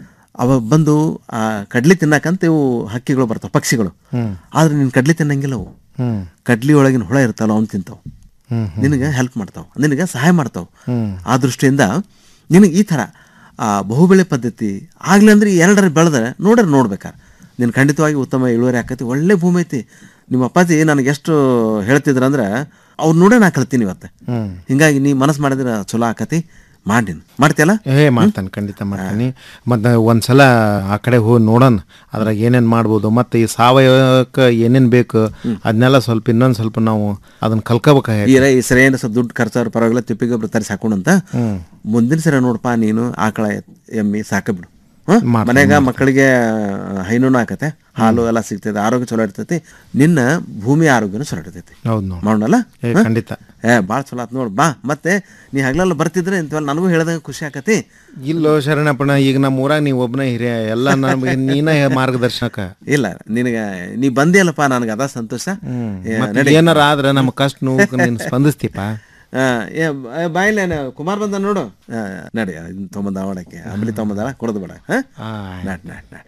ಅವ ಬಂದು ಆ ಕಡ್ಲಿ ತಿನ್ನಕಂತ ಇವು ಹಕ್ಕಿಗಳು ಬರ್ತಾವೆ ಪಕ್ಷಿಗಳು ಹ್ಮ್. ಆದ್ರೆ ನೀನು ಕಡ್ಲಿ ತಿನ್ನಂಗಿಲ್ಲ ಅವು ಹ್ಮ್. ಕಡ್ಲಿ ಒಳಗಿನ ಹುಳ ಇರ್ತಾವಲ್ಲ ಅವ್ನು ತಿಂತಾವು ಹ್ಮ್, ಹ್ಮ್. ನಿನಗೆ ಹೆಲ್ಪ್ ಮಾಡ್ತಾವೆ ನಿನಗೆ ಸಹಾಯ ಮಾಡ್ತಾವೆ ಹ್ಮ್. ಆ ದೃಷ್ಟಿಯಿಂದ ನಿನಗೆ ಈ ಥರ ಆ ಬಹುಬೆಳೆ ಪದ್ಧತಿ ಆಗ್ಲಿ ಅಂದ್ರೆ ಈ ಎರಡರ ಬೆಳೆದ್ರೆ ನೋಡ್ರೆ ನೋಡ್ಬೇಕಾರೆ ನೀನು ಖಂಡಿತವಾಗಿ ಉತ್ತಮ ಇಳುವರಿ ಆಕತಿ ಒಳ್ಳೆ ಭೂಮಿ ಐತಿ ನಿಮ್ಮ ಅಪ್ಪಾಜಿ ನನಗೆ ಎಷ್ಟು ಹೇಳ್ತಿದ್ರಂದ್ರೆ ಅವ್ರು ನೋಡೇ ನಾ ಕಲ್ತೀನಿ ಇವತ್ತು ಹ್ಮ್. ಹಿಂಗಾಗಿ ನೀ ಮನಸ್ಸು ಮಾಡಿದ್ರೆ ಚಲೋ ಆಕತಿ ಮಾಡಿನ ಮಾಡ್ತೀಯಲ್ಲ ಏ ಮಾಡ್ತಾನೆ ಖಂಡಿತ ಮಾಡ್ತಾನೆ ಮತ್ತು ಒಂದ್ಸಲ ಆ ಕಡೆ ಹೋಗಿ ನೋಡೋಣ ಅದ್ರಾಗ ಏನೇನು ಮಾಡ್ಬೋದು ಮತ್ತು ಈ ಸಾವಯವಕ್ಕೆ ಏನೇನು ಬೇಕು ಅದನ್ನೆಲ್ಲ ಸ್ವಲ್ಪ ಇನ್ನೊಂದು ಸ್ವಲ್ಪ ನಾವು ಅದನ್ನ ಕಲ್ಕೋಬೇಕಾಗಿ ಈ ಈ ಸರಿ ಏನು ಸ್ವಲ್ಪ ದುಡ್ಡು ಖರ್ಚಾದ್ರು ಪರವಾಗಿಲ್ಲ ತಿಪ್ಪಿ ಗೊಬ್ಬರ ತರಿಸಿ ಹಾಕೊಂಡು ಅಂತ ಹ್ಮ್. ಮುಂದಿನ ಸರಿ ನೋಡಪ್ಪ ನೀನು ಆಕಳ ಎತ್- ಎಮ್ಮಿ ಸಾಕಬಿಡು ಹ್ಮ್? ಮಾಡ್ತೀನಿ, ಮನ್ಯಾಗ ಮಕ್ಕಳಿಗೆ ಹೈನೂನು ಆಕತೆ ಹಾಲು ಎಲ್ಲ ಸಿಗ್ತೈತೆ ಆರೋಗ್ಯ ಚಲೋ ಇರ್ತೈತಿ ನಿನ್ನ ಭೂಮಿ ಆರೋಗ್ಯನೂ ಚಲೋ ಇರ್ತೈತಿ ಹೌದು ನೋಡಿ ಮಾಡೋಣಲ್ಲ ಏ ಹಾ? ಖಂಡಿತ ಏ ಭಾಳ ಚಲೋ ಆತ್ ನೋಡು ಬಾ ಮತ್ತೆ ನೀ ಹಗಲೆಲ್ಲ ಬರ್ತಿದ್ರೆ ಇಂಥವೆಲ್ಲ ನನಗೂ ಹೇಳ್ದಂಗೆ ಖುಷಿ ಆಕತಿ ಇಲ್ಲೋ ಶರಣಪ್ಪಣ ಈಗ ನಮ್ಮ ಊರಾಗ ನೀವು ಒಬ್ಬನೇ ಹಿರಿಯ ಎಲ್ಲ ನಮಗೆ ನೀನೇ ಮಾರ್ಗದರ್ಶನಕ ಇಲ್ಲ ನಿನಗೆ ನೀ ಬಂದಿಯಲ್ಲಪ್ಪ ನನಗೆ ಅದ ಸಂತೋಷ ಏ, ಮತ್ತೆ ನಡಿ. ಏನಾರ ಆದ್ರೆ ನಮ್ಮ ಕಷ್ಟ ನೋವು ನೀನು ಸ್ಪಂದಿಸ್ತೀಪ ಆ, ಏ ಬ- ಬಾಯಿಲೆ ನ- ಕುಮಾರ್ ಬಂದ ನೋಡು ಆ, ನಡಿ ಇದನ್ನ ತೊಗೊಂಬಂದ ಅವಡಕ್ಕೆ ಆಮೇಲೆ ತೊಗೊಂಬಂದ ಕೊಡೋದು ಬೇಡ ಹಾ ನಾಟ್ ನಾಟ್ ನಾಟ್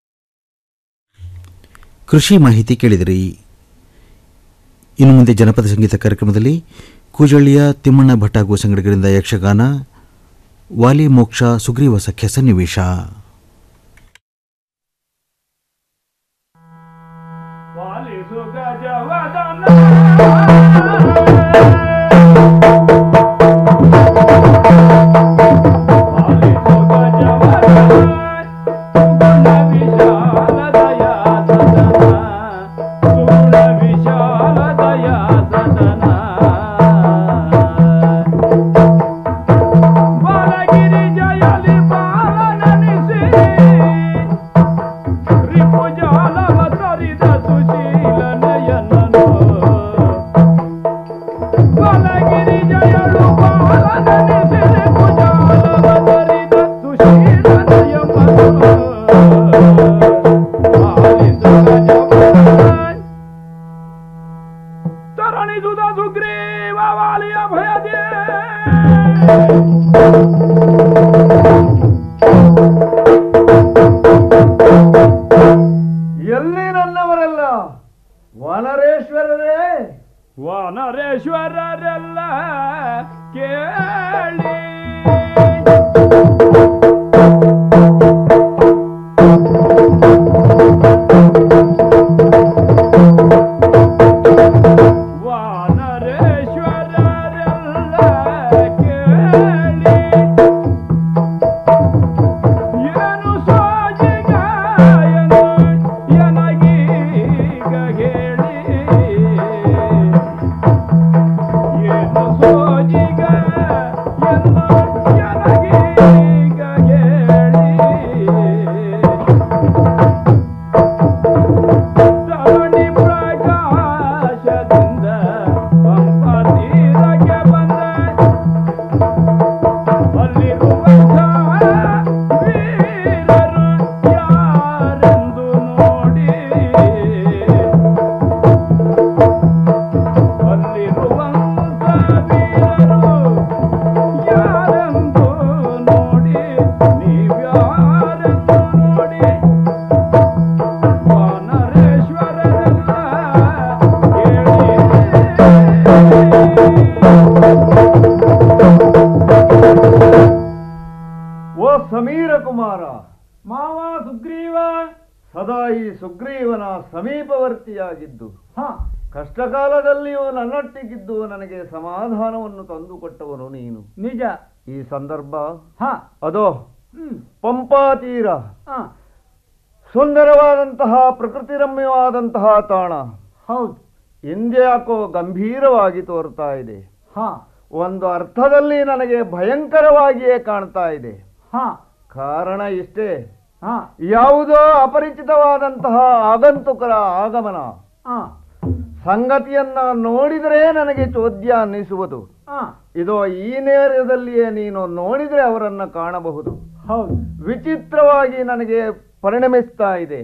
ಕೃಷಿ ಮಾಹಿತಿ ಕೇಳಿದಿರಿ ಇನ್ನು ಮುಂದೆ ಜನಪದ ಸಂಗೀತ ಕಾರ್ಯಕ್ರಮದಲ್ಲಿ ಕೂಜಳ್ಳಿಯ ತಿಮ್ಮಣ್ಣ ಭಟ್ಟ ಸಂಗಡಿಗರಿಂದ ಯಕ್ಷಗಾನ ವಾಲಿ ಮೋಕ್ಷ ಸುಗ್ರೀವ ಸಖ್ಯ ಸನ್ನಿವೇಶ ಸುಶೀಲ ಎಲ್ಲಿ ನನ್ನವರೆಲ್ಲ ವನರೇಶ್ವರರೇ ವನರೇಶ್ವರರೆಲ್ಲ ಕೇಳಿ ವನರೇಶ್ವರರೆಲ್ಲ ಕೇಳಿ ಏನು ಸೋಜಿಗ ಎಂದು ಎನಗೀಗ ಹೇಳಿ ಏನು ಸೋಜಿಗ ಎಂದು ಎನಗೀಗ ಹೇಳಿ ಧರಣಿ ಪ್ರಕಾಶದಿಂದ ಪಂಪತೀರಕ್ಕೆ ಬಂದ ಅಲ್ಲಿರುವಂಥ ವೀರರು ಯಾರೆಂದು ನೋಡಿ ಅಲ್ಲಿರುವಂಥ ವೀರರು ಯಾರೆಂದು ನೋಡಿ ನೀವ್ಯಾರೆಂದು ನೋಡಿ ವಾನರೇಶ್ವರರೆಲ್ಲ ಓ ಸಮೀರ ಕುಮಾರ ಮಾವ ಸುಗ್ರೀವ ಸದಾ ಈ ಸುಗ್ರೀವನ ಸಮೀಪವರ್ತಿಯಾಗಿದ್ದು ಕಷ್ಟಕಾಲದಲ್ಲಿಯೂ ನನ್ನೊಟ್ಟಿಗಿದ್ದು ನನಗೆ ಸಮಾಧಾನವನ್ನು ತಂದುಕೊಟ್ಟವನು ನೀನು ನಿಜ ಈ ಸಂದರ್ಭ ಅದೋ ಪಂಪಾತೀರ ಸುಂದರವಾದಂತಹ ಪ್ರಕೃತಿ ರಮ್ಯವಾದಂತಹ ತಾಣ ಹೌದು ಯಾಕೋ ಗಂಭೀರವಾಗಿ ತೋರ್ತಾ ಇದೆ ಒಂದು ಅರ್ಥದಲ್ಲಿ ನನಗೆ ಭಯಂಕರವಾಗಿಯೇ ಕಾಣ್ತಾ ಇದೆ ಕಾರಣ ಇಷ್ಟೇ ಯಾವುದೋ ಅಪರಿಚಿತವಾದಂತಹ ಆಗಂತುಕರ ಆಗಮನ ಸಂಗತಿಯನ್ನ ನೋಡಿದರೆ ನನಗೆ ಚೋದ್ಯ ಅನ್ನಿಸುವುದು ಇದೋ ಈ ನೇರದಲ್ಲಿಯೇ ನೀನು ನೋಡಿದರೆ ಅವರನ್ನ ಕಾಣಬಹುದು ವಿಚಿತ್ರವಾಗಿ ನನಗೆ ಪರಿಣಮಿಸ್ತಾ ಇದೆ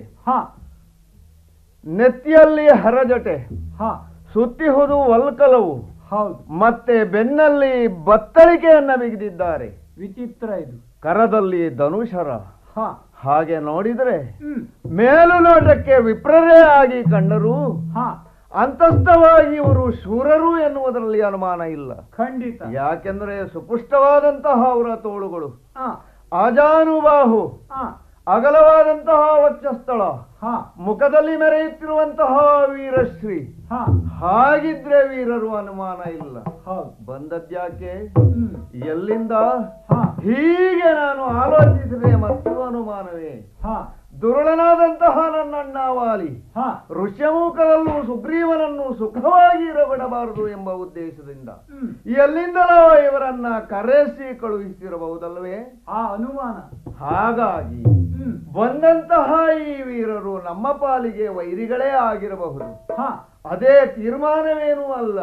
ನೆತ್ತಿಯಲ್ಲಿ ಹರಜಟೆ ಸುತ್ತಿಹುದು ವಲ್ಕಲವು ಮತ್ತೆ ಬೆನ್ನಲ್ಲಿ ಬತ್ತಳಿಕೆಯನ್ನ ಬಿಗಿದಿದ್ದಾರೆ ವಿಚಿತ್ರ ಇದು ಕರದಲ್ಲಿ ಧನುಷರ ಹಾಗೆ ನೋಡಿದರೆ ಮೇಲು ನೋಟಕ್ಕೆ ವಿಪ್ರರೇ ಆಗಿ ಕಂಡರೂ ಅಂತಸ್ಥವಾಗಿ ಇವರು ಶೂರರು ಎನ್ನುವುದರಲ್ಲಿ ಅನುಮಾನ ಇಲ್ಲ ಖಂಡಿತ ಯಾಕೆಂದ್ರೆ ಸುಪುಷ್ಟವಾದಂತಹ ಅವರ ತೋಳುಗಳು ಆಜಾನುಬಾಹು ಅಗಲವಾದಂತಹ ವಕ್ಷಸ್ಥಳ ಮುಖದಲ್ಲಿ ಮೆರೆಯುತ್ತಿರುವಂತಹ ವೀರಶ್ರೀ ಹಾಗಿದ್ರೆ ವೀರರು ಅನುಮಾನ ಇಲ್ಲ ಬಂದದ್ಯಾಕೆ ಎಲ್ಲಿಂದ ಹೀಗೆ ನಾನು ಆಲೋಚಿಸಿದೆ ಮತ್ತು ಅನುಮಾನವೇ ದುರುಳನಾದಂತಹ ನನ್ನಣ್ಣ ವಾಲಿ ಋಷ್ಯಮುಖದಲ್ಲೂ ಸುಗ್ರೀವನನ್ನು ಸುಖವಾಗಿ ಇರಬಿಡಬಾರದು ಎಂಬ ಉದ್ದೇಶದಿಂದ ಎಲ್ಲಿಂದಲೋ ಇವರನ್ನ ಕರೆಸಿ ಕಳುಹಿಸಿರಬಹುದಲ್ಲವೇ ಆ ಅನುಮಾನ ಹಾಗಾಗಿ ಬಂದಂತಹ ಈ ವೀರರು ನಮ್ಮ ಪಾಲಿಗೆ ವೈರಿಗಳೇ ಆಗಿರಬಹುದು ಅದೇ ತೀರ್ಮಾನವೇನೂ ಅಲ್ಲ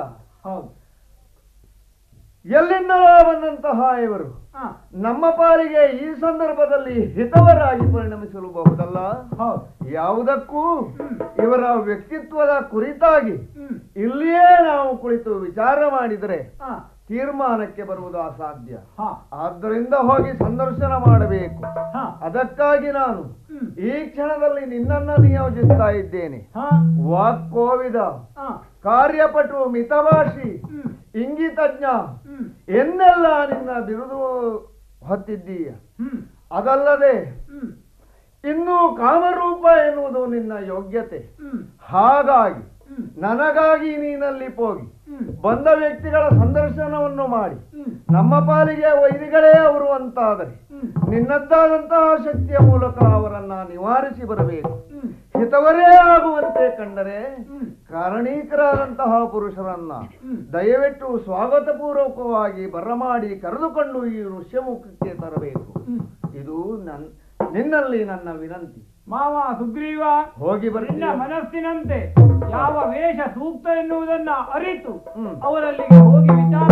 ಎಲ್ಲಿಂದಲೋ ಬಂದಂತಹ ಇವರು ನಮ್ಮ ಪಾಲಿಗೆ ಈ ಸಂದರ್ಭದಲ್ಲಿ ಹಿತವರಾಗಿ ಪರಿಣಮಿಸಲು ಬಹುದಲ್ಲ ಯಾವುದಕ್ಕೂ ಇವರ ವ್ಯಕ್ತಿತ್ವದ ಕುರಿತಾಗಿ ಇಲ್ಲಿಯೇ ನಾವು ಕುಳಿತು ವಿಚಾರ ಮಾಡಿದರೆ ತೀರ್ಮಾನಕ್ಕೆ ಬರುವುದು ಅಸಾಧ್ಯ ಆದ್ದರಿಂದ ಹೋಗಿ ಸಂದರ್ಶನ ಮಾಡಬೇಕು ಅದಕ್ಕಾಗಿ ನಾನು ಈ ಕ್ಷಣದಲ್ಲಿ ನಿನ್ನನ್ನ ನಿಯೋಜಿಸ್ತಾ ಇದ್ದೇನೆ ವಾಕ್ಕೋವಿದ ಕಾರ್ಯಪಟು ಮಿತಭಾಷಿ ಇಂಗಿತಜ್ಞ ಎನ್ನೆಲ್ಲ ನಿನ್ನ ಬಿರುದು ಹೊತ್ತಿದ್ದೀಯ ಅದಲ್ಲದೆ ಇನ್ನು ಕಾಮರೂಪ ಎನ್ನುವುದು ನಿನ್ನ ಯೋಗ್ಯತೆ ಹಾಗಾಗಿ ನನಗಾಗಿ ನೀನಲ್ಲಿ ಹೋಗಿ ಬಂದ ವ್ಯಕ್ತಿಗಳ ಸಂದರ್ಶನವನ್ನು ಮಾಡಿ ನಮ್ಮ ಪಾಲಿಗೆ ವೈರಿಗಳೇ ಅವರು ಅಂತಾದರೆ ನಿನ್ನದ್ದಾದಂತಹ ಶಕ್ತಿಯ ಮೂಲಕ ಅವರನ್ನ ನಿವಾರಿಸಿ ಬರಬೇಕು ಹಿತವರೇ ಆಗುವಂತೆ ಕಂಡರೆ ಕಾರಣೀಕರಾದಂತಹ ಪುರುಷರನ್ನ ದಯವಿಟ್ಟು ಸ್ವಾಗತ ಪೂರ್ವಕವಾಗಿ ಬರಮಾಡಿ ಕರೆದುಕೊಂಡು ಈ ಋಷ್ಯಮುಖಕ್ಕೆ ತರಬೇಕು ಇದು ನನ್ ನಿನ್ನಲ್ಲಿ ನನ್ನ ವಿನಂತಿ ಮಾವ ಸುಗ್ರೀವ ಹೋಗಿ ನಿನ್ನ ಬರ್ತೀಯ ಮನಸ್ಸಿನಂತೆ ಯಾವ ವೇಷ ಸೂಕ್ತ ಎನ್ನುವುದನ್ನ ಅರಿತು ಅವರಲ್ಲಿಗೆ ಹೋಗಿ ವಿಚಾರ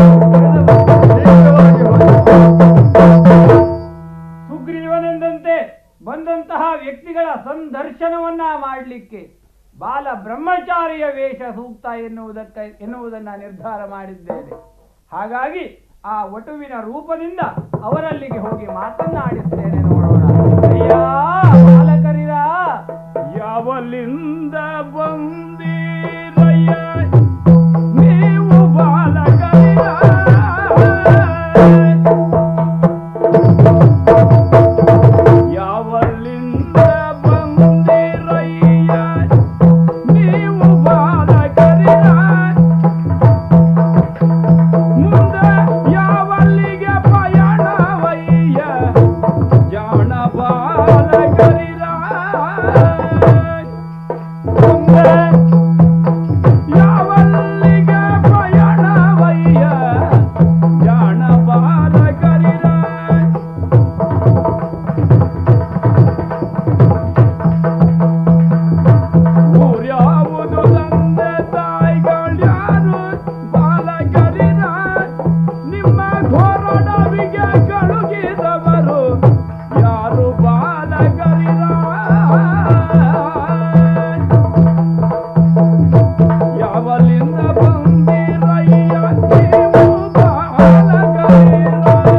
ಸುಗ್ರೀವನೆಂದಂತೆ ಬಂದಂತಹ ವ್ಯಕ್ತಿಗಳ ಸಂದರ್ಶನವನ್ನ ಮಾಡಲಿಕ್ಕೆ ಬಾಲ ಬ್ರಹ್ಮಚಾರಿಯ ವೇಷ ಸೂಕ್ತ ಎನ್ನುವುದಕ್ಕೆ ಎನ್ನುವುದನ್ನ ನಿರ್ಧಾರ ಮಾಡಿದ್ದೇನೆ ಹಾಗಾಗಿ ಆ ವಟುವಿನ ರೂಪದಿಂದ ಅವರಲ್ಲಿಗೆ ಹೋಗಿ ಮಾತನ್ನಾಡಿಸ್ತೇನೆ ನೋಡೋಣ ಅಯ್ಯ ಬಾಲಕರಿರ ಯಾವಲ್ಲಿಂದ ಬಂದಿರಯ್ಯ ನೀವು ಬಾಲಕರಿರ ಯಾವಲ್ಲಿಂದ ಬಂದಿರಯ್ಯ ನೀವು ಬಾಲಕರಿರ ಮುಂದೆ ಯಾವಲ್ಲಿಗೆ ಪಯಣವಯ್ಯ ಜಾಣ ಬಾಲಕರಿರ ಮುಂದೆ ಯಾವಲ್ಲಿಗೆ ಪಯಣವಯ್ಯ ಜಾಣ ಬಾಲಕರಿರ ಊರ್ಯಾವುದು ತಂದೆ ತಾಯಿಗಳ್ಯಾರು ಬಾಲಕರಿರ ನಿಮ್ಮ ಘೋರಡವಿಗೆ ಕಳುಗಿದವರು ಯಾರು ಬಾಲಕರಿರ ಯಾವಲಿಂದ ಬಂದಿರಯ್ಯ ನೀವು ಬಾಲಕರಿರ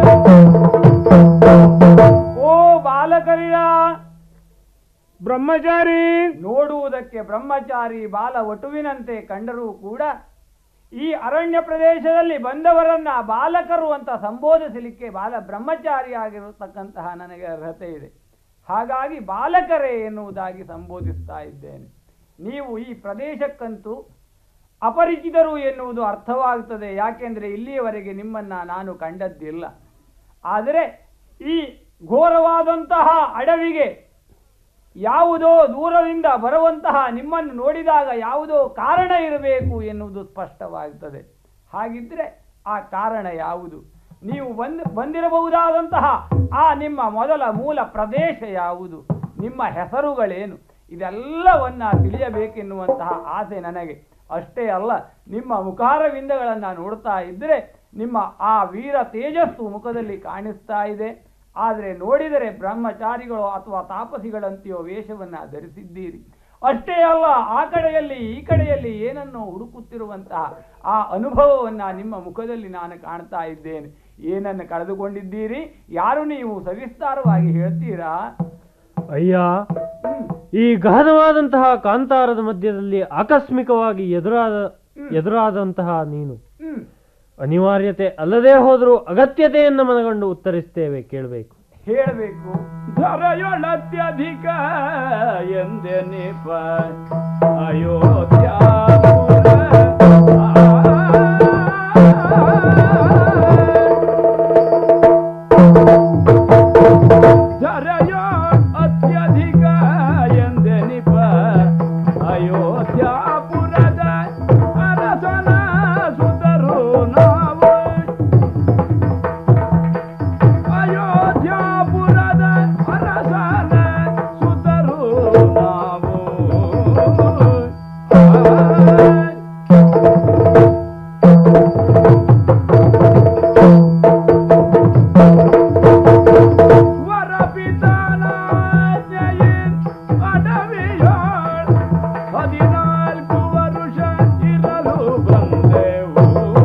ಓ ಬಾಲಕರಿರ ಬ್ರಹ್ಮಚಾರಿ ನೋಡುವುದಕ್ಕೆ ಬ್ರಹ್ಮಚಾರಿ ಬಾಲ ವಟುವಿನಂತೆ ಕಂಡರೂ ಕೂಡ ಈ ಅರಣ್ಯ ಪ್ರದೇಶದಲ್ಲಿ ಬಂದವರನ್ನ ಬಾಲಕರು ಅಂತ ಸಂಬೋಧಿಸಲಿಕ್ಕೆ ಬಾಲ ಬ್ರಹ್ಮಚಾರಿ ಆಗಿರತಕ್ಕಂತಹ ನನಗೆ ಅರ್ಹತೆ ಇದೆ ಹಾಗಾಗಿ ಬಾಲಕರೇ ಎನ್ನುವುದಾಗಿ ಸಂಬೋಧಿಸ್ತಾ ಇದ್ದೇನೆ ನೀವು ಈ ಪ್ರದೇಶಕ್ಕಂತೂ ಅಪರಿಚಿತರು ಎನ್ನುವುದು ಅರ್ಥವಾಗುತ್ತದೆ ಯಾಕೆಂದರೆ ಇಲ್ಲಿಯವರೆಗೆ ನಿಮ್ಮನ್ನ ನಾನು ಕಂಡದ್ದಿಲ್ಲ ಆದರೆ ಈ ಘೋರವಾದಂತಹ ಅಡವಿಗೆ ಯಾವುದೋ ದೂರದಿಂದ ಬರುವಂತಹ ನಿಮ್ಮನ್ನು ನೋಡಿದಾಗ ಯಾವುದೋ ಕಾರಣ ಇರಬೇಕು ಎನ್ನುವುದು ಸ್ಪಷ್ಟವಾಗುತ್ತದೆ ಹಾಗಿದ್ರೆ ಆ ಕಾರಣ ಯಾವುದು ನೀವು ಬಂದ್ ಬಂದಿರಬಹುದಾದಂತಹ ಆ ನಿಮ್ಮ ಮೊದಲ ಮೂಲ ಪ್ರದೇಶ ಯಾವುದು ನಿಮ್ಮ ಹೆಸರುಗಳೇನು ಇದೆಲ್ಲವನ್ನ ತಿಳಿಯಬೇಕೆನ್ನುವಂತಹ ಆಸೆ ನನಗೆ ಅಷ್ಟೇ ಅಲ್ಲ ನಿಮ್ಮ ಮುಖಾರವಿಂದಗಳನ್ನು ನೋಡ್ತಾ ಇದ್ದರೆ ನಿಮ್ಮ ಆ ವೀರ ತೇಜಸ್ಸು ಮುಖದಲ್ಲಿ ಕಾಣಿಸ್ತಾ ಇದೆ ಆದರೆ ನೋಡಿದರೆ ಬ್ರಹ್ಮಚಾರಿಗಳು ಅಥವಾ ತಾಪಸಿಗಳಂತೆಯೋ ವೇಷವನ್ನು ಧರಿಸಿದ್ದೀರಿ ಅಷ್ಟೇ ಅಲ್ಲ ಆ ಕಡೆಯಲ್ಲಿ ಈ ಕಡೆಯಲ್ಲಿ ಏನನ್ನೋ ಹುಡುಕುತ್ತಿರುವಂತಹ ಆ ಅನುಭವವನ್ನ ನಿಮ್ಮ ಮುಖದಲ್ಲಿ ನಾನು ಕಾಣ್ತಾ ಇದ್ದೇನೆ ಏನನ್ನು ಕಳೆದುಕೊಂಡಿದ್ದೀರಿ ಯಾರು ನೀವು ಸವಿಸ್ತಾರವಾಗಿ ಹೇಳ್ತೀರಾ ಅಯ್ಯ ಈ ಗಹನವಾದಂತಹ ಕಾಂತಾರದ ಮಧ್ಯದಲ್ಲಿ ಆಕಸ್ಮಿಕವಾಗಿ ಎದುರಾದ ಎದುರಾದಂತಹ ನೀನು ಹ್ಮ್ ಅನಿವಾರ್ಯತೆ ಅಲ್ಲದೆ ಹೋದರೂ ಅಗತ್ಯತೆಯನ್ನು ಮನಗಂಡು ಉತ್ತರಿಸ್ತೇವೆ ಕೇಳಬೇಕು ಹೇಳಬೇಕು ಧರೆಯೊಳತ್ಯಧಿಕ ಎಂದೆನಿಪ ಅಯೋಧ್ಯ ಧರೆಯೋ ಅತ್ಯಧಿಕ ಎಂದೆನಿಪ ಅಯೋಧ್ಯಾಪುರದ ಅರಸನ ಸುತರು ನಾವು ಅಯೋಧ್ಯಾಪುರದ ಅರಸನ ಸುತರು ನಾವು ವರಪಿತನಾಜ್ಞೆಯಿನ್ ಅಡವಿಯೋಳ್ ಹದಿನಾಲ್ಕು ವರುಷ ಇರಲು ಬಂದೆವು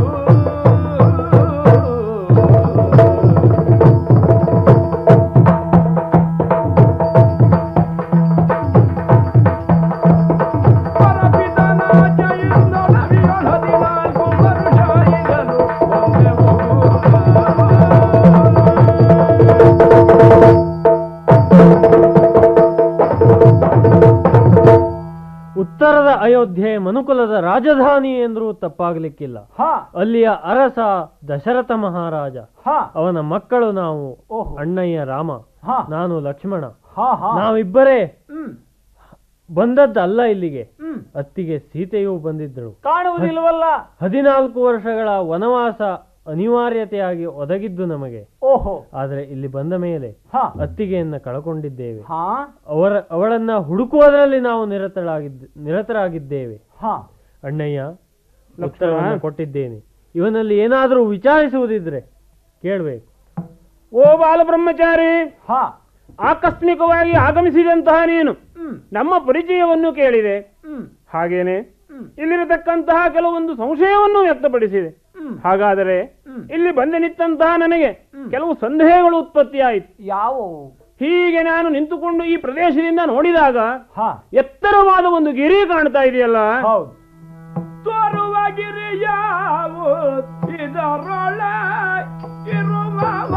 ಉತ್ತರದ ಅಯೋಧ್ಯೆ ಮನುಕುಲದ ರಾಜಧಾನಿ ಎಂದರೂ ತಪ್ಪಾಗಲಿಕ್ಕಿಲ್ಲ ಅಲ್ಲಿಯ ಅರಸ ದಶರಥ ಮಹಾರಾಜ ಅವನ ಮಕ್ಕಳು ನಾವು ಅಣ್ಣಯ್ಯ ರಾಮ ನಾನು ಲಕ್ಷ್ಮಣ ನಾವಿಬ್ಬರೇ ಬಂದದ್ದಲ್ಲ ಇಲ್ಲಿಗೆ ಅತ್ತಿಗೆ ಸೀತೆಯೂ ಬಂದಿದ್ದಳು ಕಾಣುವುದಿಲ್ವಲ್ಲ ಹದಿನಾಲ್ಕು ವರ್ಷಗಳ ವನವಾಸ ಅನಿವಾರ್ಯತೆಯಾಗಿ ಒದಗಿದ್ದು ನಮಗೆ ಓಹೋ ಆದರೆ ಇಲ್ಲಿ ಬಂದ ಮೇಲೆ ಅತ್ತಿಗೆಯನ್ನ ಕಳಕೊಂಡಿದ್ದೇವೆ ಹಾ ಅವರ ಅವಳನ್ನ ಹುಡುಕುವುದರಲ್ಲಿ ನಾವು ನಿರತರಾಗಿದ್ದ ನಿರತರಾಗಿದ್ದೇವೆ ಹಾ ಅಣ್ಣಯ್ಯ ಉತ್ತರವನ್ನು ಕೊಟ್ಟಿದ್ದೇನೆ ಇವನಲ್ಲಿ ಏನಾದರೂ ವಿಚಾರಿಸುವುದಿದ್ರೆ ಕೇಳಬೇಕು ಓ ಬಾಲಬ್ರಹ್ಮಚಾರಿ ಹಾ ಆಕಸ್ಮಿಕವಾಗಿ ಆಗಮಿಸಿದಂತಹ ನೀನು ನಮ್ಮ ಪರಿಚಯವನ್ನು ಕೇಳಿದೆ ಹಾಗೇನೆ ಇಲ್ಲಿರತಕ್ಕಂತಹ ಕೆಲವೊಂದು ಸಂಶಯವನ್ನು ವ್ಯಕ್ತಪಡಿಸಿದೆ ಹಾಗಾದರೆ ಇಲ್ಲಿ ಬಂದು ನಿಂತಹ ನನಗೆ ಕೆಲವು ಸಂದೇಹಗಳು ಉತ್ಪತ್ತಿ ಆಯಿತು ಯಾವುವು ಹೀಗೆ ನಾನು ನಿಂತುಕೊಂಡು ಈ ಪ್ರದೇಶದಿಂದ ನೋಡಿದಾಗ ಎತ್ತರವಾದ ಒಂದು ಗಿರಿ ಕಾಣ್ತಾ ಇದೆಯಲ್ಲ ತೋರುವ ಗಿರಿ ಯಾವು ಇದರೊಳ ಇರುವವ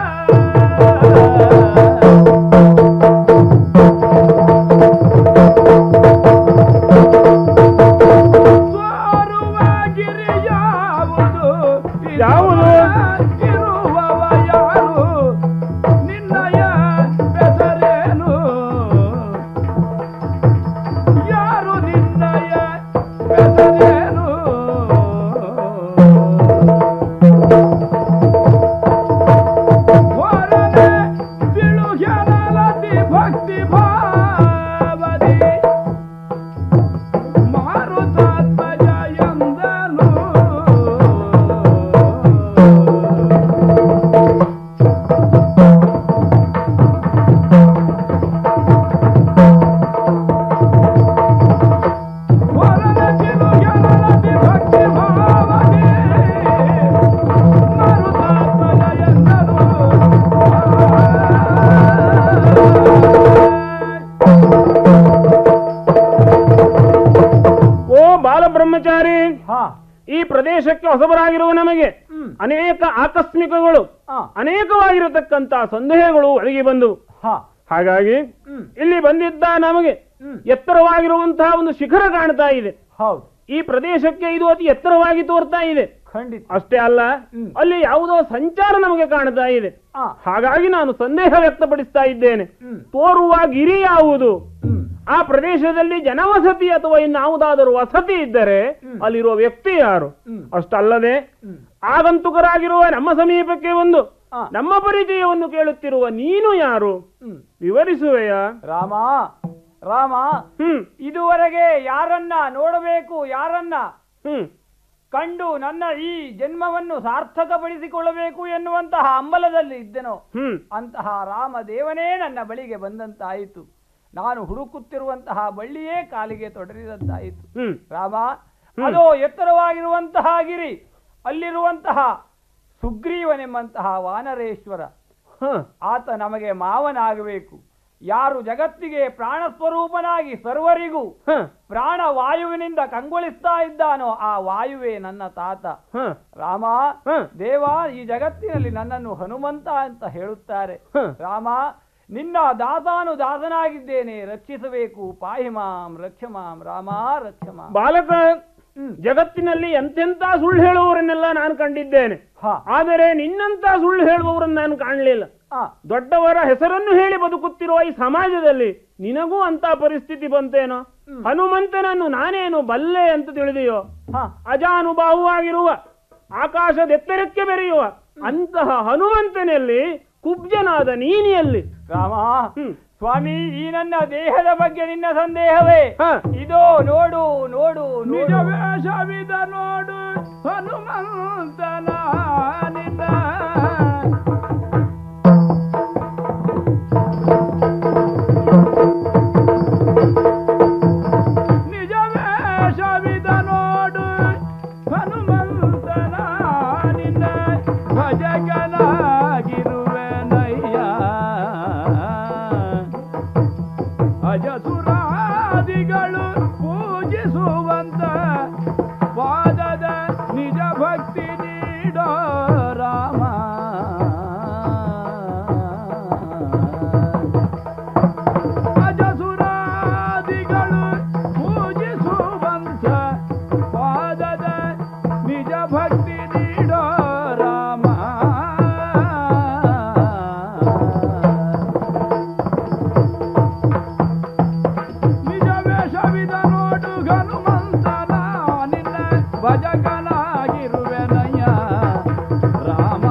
ತೋರುವ ಗಿರಿ ಯಾವುದು ಯಾವುದು ಇರುವವ ಯಾರು ನಿನ್ನಯ ಬೆಸರೇನು ಯಾರು ನಿನ್ನಯ ಬೆಸರೇನು ಹೊರನೆ ತಿಳುಗೆನಲತಿ ಭಕ್ತಿ ಭಾವದಿ ಮಾರುತಾತ್ಮಜ ಎಂದನು ಹೊರನೆ ತಿಳುಗೆನಲತಿ ಭಕ್ತಿ ಭಾವದಿ ಮಾರುತಾತ್ಮಜ ಎಂದನು ಓ ಬಾಲಬ್ರಹ್ಮಚಾರಿ ಈ ಪ್ರದೇಶಕ್ಕೆ ಹೊಸಬರಾಗಿರುವ ನಮಗೆ ಅನೇಕ ಆಕಸ್ಮಿಕಗಳು ಅನೇಕವಾಗಿರತಕ್ಕಂತ ಸಂದೇಹಗಳು ಒಳಗೆ ಬಂದವು ಹಾಗಾಗಿ ಇಲ್ಲಿ ಬಂದಿದ್ದ ನಮಗೆ ಎತ್ತರವಾಗಿರುವಂತಹ ಒಂದು ಶಿಖರ ಕಾಣ್ತಾ ಇದೆ ಈ ಪ್ರದೇಶಕ್ಕೆ ಇದು ಅತಿ ಎತ್ತರವಾಗಿ ತೋರ್ತಾ ಇದೆ ಖಂಡಿತ ಅಷ್ಟೇ ಅಲ್ಲ ಅಲ್ಲಿ ಯಾವುದೋ ಸಂಚಾರ ನಮಗೆ ಕಾಣ್ತಾ ಇದೆ ಹಾಗಾಗಿ ನಾನು ಸಂದೇಹ ವ್ಯಕ್ತಪಡಿಸ್ತಾ ಇದ್ದೇನೆ ತೋರುವ ಗಿರಿ ಯಾವುದು ಆ ಪ್ರದೇಶದಲ್ಲಿ ಜನವಸತಿ ಅಥವಾ ಇನ್ನಾವುದಾದರೂ ವಸತಿ ಇದ್ದರೆ ಅಲ್ಲಿರುವ ವ್ಯಕ್ತಿ ಯಾರು ಅಷ್ಟಲ್ಲದೆ ಆಗಂತುಕರಾಗಿರುವ ನಮ್ಮ ಸಮೀಪಕ್ಕೆ ಒಂದು ನಮ್ಮ ಪರಿಚಯವನ್ನು ಕೇಳುತ್ತಿರುವ ನೀನು ಯಾರು ವಿವರಿಸುವೆಯಾ ರಾಮ ರಾಮ ಇದುವರೆಗೆ ಯಾರನ್ನ ನೋಡಬೇಕು ಯಾರನ್ನ ಕಂಡು ನನ್ನ ಈ ಜನ್ಮವನ್ನು ಸಾರ್ಥಕಪಡಿಸಿಕೊಳ್ಳಬೇಕು ಎನ್ನುವಂತಹ ಹಂಬಲದಲ್ಲಿ ಇದ್ದೆನೋ ಅಂತಹ ರಾಮದೇವನೇ ನನ್ನ ಬಳಿಗೆ ಬಂದಂತಾಯಿತು ನಾನು ಹುಡುಕುತ್ತಿರುವಂತಹ ಬಳ್ಳಿಯೇ ಕಾಲಿಗೆ ತೊಡರಿದಂತಾಯಿತು ರಾಮ ಅದೋ ಎತ್ತರವಾಗಿರುವಂತಹ ಗಿರಿ ಅಲ್ಲಿರುವಂತಹ ಸುಗ್ರೀವನೆಂಬಂತಹ ವಾನರೇಶ್ವರ ಆತ ನಮಗೆ ಮಾವನಾಗಬೇಕು ಯಾರು ಜಗತ್ತಿಗೆ ಪ್ರಾಣ ಸ್ವರೂಪನಾಗಿ ಸರ್ವರಿಗೂ ಪ್ರಾಣ ವಾಯುವಿನಿಂದ ಕಂಗೊಳಿಸ್ತಾ ಇದ್ದಾನೋ ಆ ವಾಯುವೇ ನನ್ನ ತಾತ ರಾಮ ದೇವ ಈ ಜಗತ್ತಿನಲ್ಲಿ ನನ್ನನ್ನು ಹನುಮಂತ ಅಂತ ಹೇಳುತ್ತಾರೆ ರಾಮ ನಿನ್ನ ದಾಸಾನು ದಾಸನಾಗಿದ್ದೇನೆ ರಕ್ಷಿಸಬೇಕು ಪಾಹಿಮಾಂ ರಕ್ಷಮಾಂ ರಾಮ ರಕ್ಷಮಾಂ ಬಾಲಕ ಜಗತ್ತಿನಲ್ಲಿ ಎಂತೆಂತ ಸುಳ್ಳು ಹೇಳುವವರನ್ನೆಲ್ಲ ನಾನು ಕಂಡಿದ್ದೇನೆ ಆದರೆ ನಿನ್ನಂತ ಸುಳ್ಳು ಹೇಳುವವರನ್ನು ನಾನು ಕಾಣಲಿಲ್ಲ ದೊಡ್ಡವರ ಹೆಸರನ್ನು ಹೇಳಿ ಬದುಕುತ್ತಿರುವ ಈ ಸಮಾಜದಲ್ಲಿ ನಿನಗೂ ಅಂತ ಪರಿಸ್ಥಿತಿ ಬಂತೇನೋ ಹನುಮಂತನನ್ನು ನಾನೇನು ಬಲ್ಲೆ ಅಂತ ತಿಳಿದೆಯೋ ಅಜಾನುಭಾವವಾಗಿರುವ ಆಕಾಶದೆತ್ತರಕ್ಕೆ ಬೆರೆಯುವ ಅಂತಹ ಹನುಮಂತನಲ್ಲಿ ಕುಬ್ಜನಾದ ನೀನಿಯಲ್ಲಿ ರಾಮ ಸ್ವಾಮಿ ಈ ನನ್ನ ದೇಹದ ಬಗ್ಗೆ ನಿನ್ನ ಸಂದೇಹವೇ ಇದೋ ನೋಡು ನೋಡು ನಿಜ ವೇಷವಿದ ನೋಡು ಹನುಮಂತನ ನಿನ್ನ ನಿಜ ವೇಷವಿದ ನೋಡು ಹನುಮಂತನ ನಿನ್ನ ಭಜಗನಾಗಿರುವೆನಯ್ಯ ಅಜಸುರಾದಿಗಳು ಪೂಜಿಸುವಂತ ವಾದದ ನಿಜ ಭಕ್ತಿ ನೀಡೋ ರಾಮ ಅಜಸುರಾದಿಗಳು ಪೂಜಿಸುವಂತ ವಾದದ ನಿಜ ಭಕ್ತಿ ನೀಡೋ ರಾಮ ನಿಜ ವೇಷವಿದ ನೋಡು ಹನುಮಂತನ ನಿನ್ನ ಭಜಕನಾಗಿರುವೆನಯ್ಯ ರಾಮ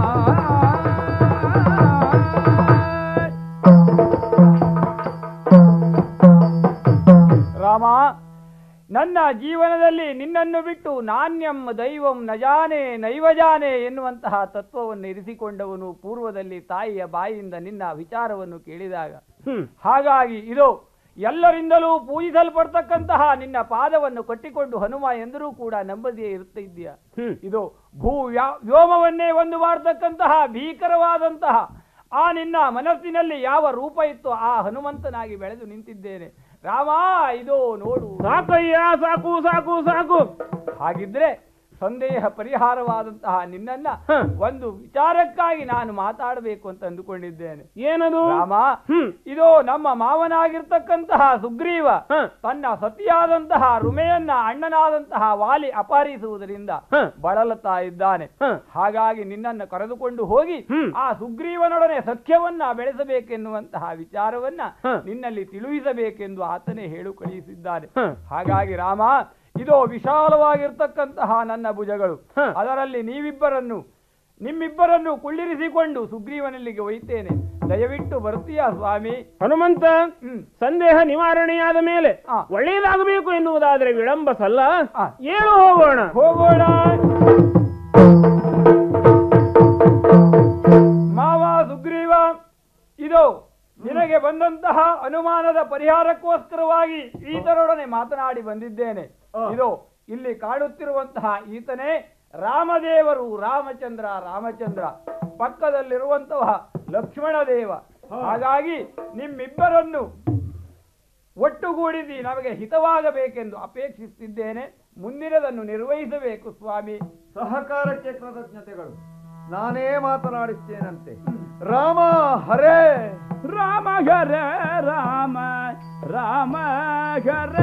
ರಾಮ ನನ್ನ ಜೀವನದಲ್ಲಿ ನಿನ್ನನ್ನು ಬಿಟ್ಟು ನಾಣ್ಯಂ ದೈವಂ ನಜಾನೆ ನೈವಜಾನೆ ಎನ್ನುವಂತಹ ತತ್ವವನ್ನು ಇರಿಸಿಕೊಂಡವನು ಪೂರ್ವದಲ್ಲಿ ತಾಯಿಯ ಬಾಯಿಯಿಂದ ನಿನ್ನ ವಿಚಾರವನ್ನು ಕೇಳಿದಾಗ ಹಾಗಾಗಿ ಇದು ಎಲ್ಲರಿಂದಲೂ ಪೂಜಿಸಲ್ಪಡ್ತಕ್ಕಂತಹ ನಿನ್ನ ಪಾದವನ್ನು ಕಟ್ಟಿಕೊಂಡು ಹನುಮ ಎಂದರೂ ಕೂಡ ನಂಬದೇ ಇರುತ್ತಿದ್ದೀಯ ಇದು ಭೂ ವ್ಯಾ- ವ್ಯೋಮವನ್ನೇ ಒಂದು ಮಾಡತಕ್ಕಂತಹ ಭೀಕರವಾದಂತಹ ಆ ನಿನ್ನ ಮನಸ್ಸಿನಲ್ಲಿ ಯಾವ ರೂಪ ಇತ್ತು ಆ ಹನುಮಂತನಾಗಿ ಬೆಳೆದು ನಿಂತಿದ್ದೇನೆ ರಾಮ ಇದು ನೋಡು ಸಾಕಯ್ಯ ಸಾಕು ಸಾಕು ಸಾಕು ಹಾಗಿದ್ರೆ ಸಂದೇಹ ಪರಿಹಾರವಾದಂತಹ ನಿನ್ನನ್ನ ಒಂದು ವಿಚಾರಕ್ಕಾಗಿ ನಾನು ಮಾತಾಡಬೇಕು ಅಂತ ಅಂದುಕೊಂಡಿದ್ದೇನೆ ಏನದು ರಾಮ ಇದು ನಮ್ಮ ಮಾವನಾಗಿರ್ತಕ್ಕಂತಹ ಸುಗ್ರೀವ ತನ್ನ ಸತಿಯಾದಂತಹ ರುಮೆಯನ್ನ ಅಣ್ಣನಾದಂತಹ ವಾಲಿ ಅಪಹರಿಸುವುದರಿಂದ ಬಳಲುತ್ತಾ ಇದ್ದಾನೆ ಹಾಗಾಗಿ ನಿನ್ನನ್ನು ಕರೆದುಕೊಂಡು ಹೋಗಿ ಆ ಸುಗ್ರೀವನೊಡನೆ ಸಖ್ಯವನ್ನ ಬೆಳೆಸಬೇಕೆನ್ನುವಂತಹ ವಿಚಾರವನ್ನ ನಿನ್ನಲ್ಲಿ ತಿಳಿಸಬೇಕೆಂದು ಆತನೇ ಹೇಳು ಕಳುಹಿಸಿದ್ದಾನೆ ಹಾಗಾಗಿ ರಾಮ ಇದು ವಿಶಾಲವಾಗಿರ್ತಕ್ಕಂತಹ ನನ್ನ ಭುಜಗಳು ಅದರಲ್ಲಿ ನೀವಿಬ್ಬರನ್ನು ನಿಮ್ಮಿಬ್ಬರನ್ನು ಕುಳ್ಳಿರಿಸಿಕೊಂಡು ಸುಗ್ರೀವನಲ್ಲಿಗೆ ಒಯ್ತೇನೆ ದಯವಿಟ್ಟು ಬರ್ತೀಯಾ ಸ್ವಾಮಿ ಹನುಮಂತ ಸಂದೇಹ ನಿವಾರಣೆಯಾದ ಮೇಲೆ ಒಳ್ಳೆಯದಾಗಬೇಕು ಎನ್ನುವುದಾದರೆ ವಿಳಂಬ ಸಲ್ಲ ಏನು ಹೋಗೋಣ ಹೋಗೋಣ ಮಾವ ಸುಗ್ರೀವ ಇದು ನಿನಗೆ ಬಂದಂತಹ ಅನುಮಾನದ ಪರಿಹಾರಕ್ಕೋಸ್ಕರವಾಗಿ ಈತನೊಡನೆ ಮಾತನಾಡಿ ಬಂದಿದ್ದೇನೆ ಇದು ಇಲ್ಲಿ ಕಾಣುತ್ತಿರುವಂತಹ ಈತನೇ ರಾಮದೇವರು ರಾಮಚಂದ್ರ ರಾಮಚಂದ್ರ ಪಕ್ಕದಲ್ಲಿರುವಂತಹ ಲಕ್ಷ್ಮಣ ದೇವ ಹಾಗಾಗಿ ನಿಮ್ಮಿಬ್ಬರನ್ನು ಒಟ್ಟುಗೂಡಿಸಿ ನಮಗೆ ಹಿತವಾಗಬೇಕೆಂದು ಅಪೇಕ್ಷಿಸುತ್ತಿದ್ದೇನೆ ಮುಂದಿನದನ್ನು ನಿರ್ವಹಿಸಬೇಕು ಸ್ವಾಮಿ ಸಹಕಾರಕ್ಕೆ ಕೃತಜ್ಞತೆಗಳು ನಾನೇ ಮಾತನಾಡಿಸ್ತೇನಂತೆ ರಾಮ ಹರೇ ರಾಮ ಗರ ರಾಮ ರಾಮ ಗರ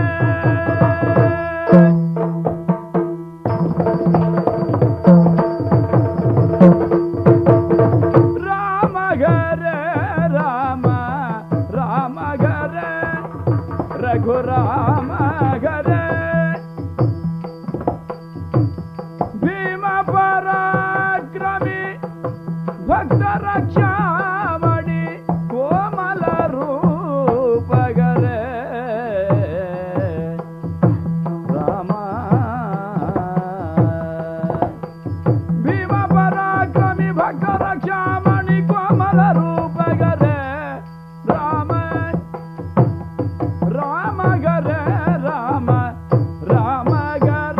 ರಾಮ ಗರ ರಾಮ ರಾಮ ಗರ ರಘು ರಾಮ ಗರ ಭೀಮ ಪರಾಕ್ರಮಿ ಭಕ್ತ ರಕ್ಷಾಮಣಿ ಕೋಮಲ ರೂಪಗರ ರಾಮ ಭೀಮ ಪರಾಕ್ರಮಿ ಭಕ್ತ ರಕ್ಷಾಮಣಿ ಕೋಮಲ ರೂಪಗರ ರಾಮ ರಾಮ ಗರ ರಾಮ ರಾಮ ಗರ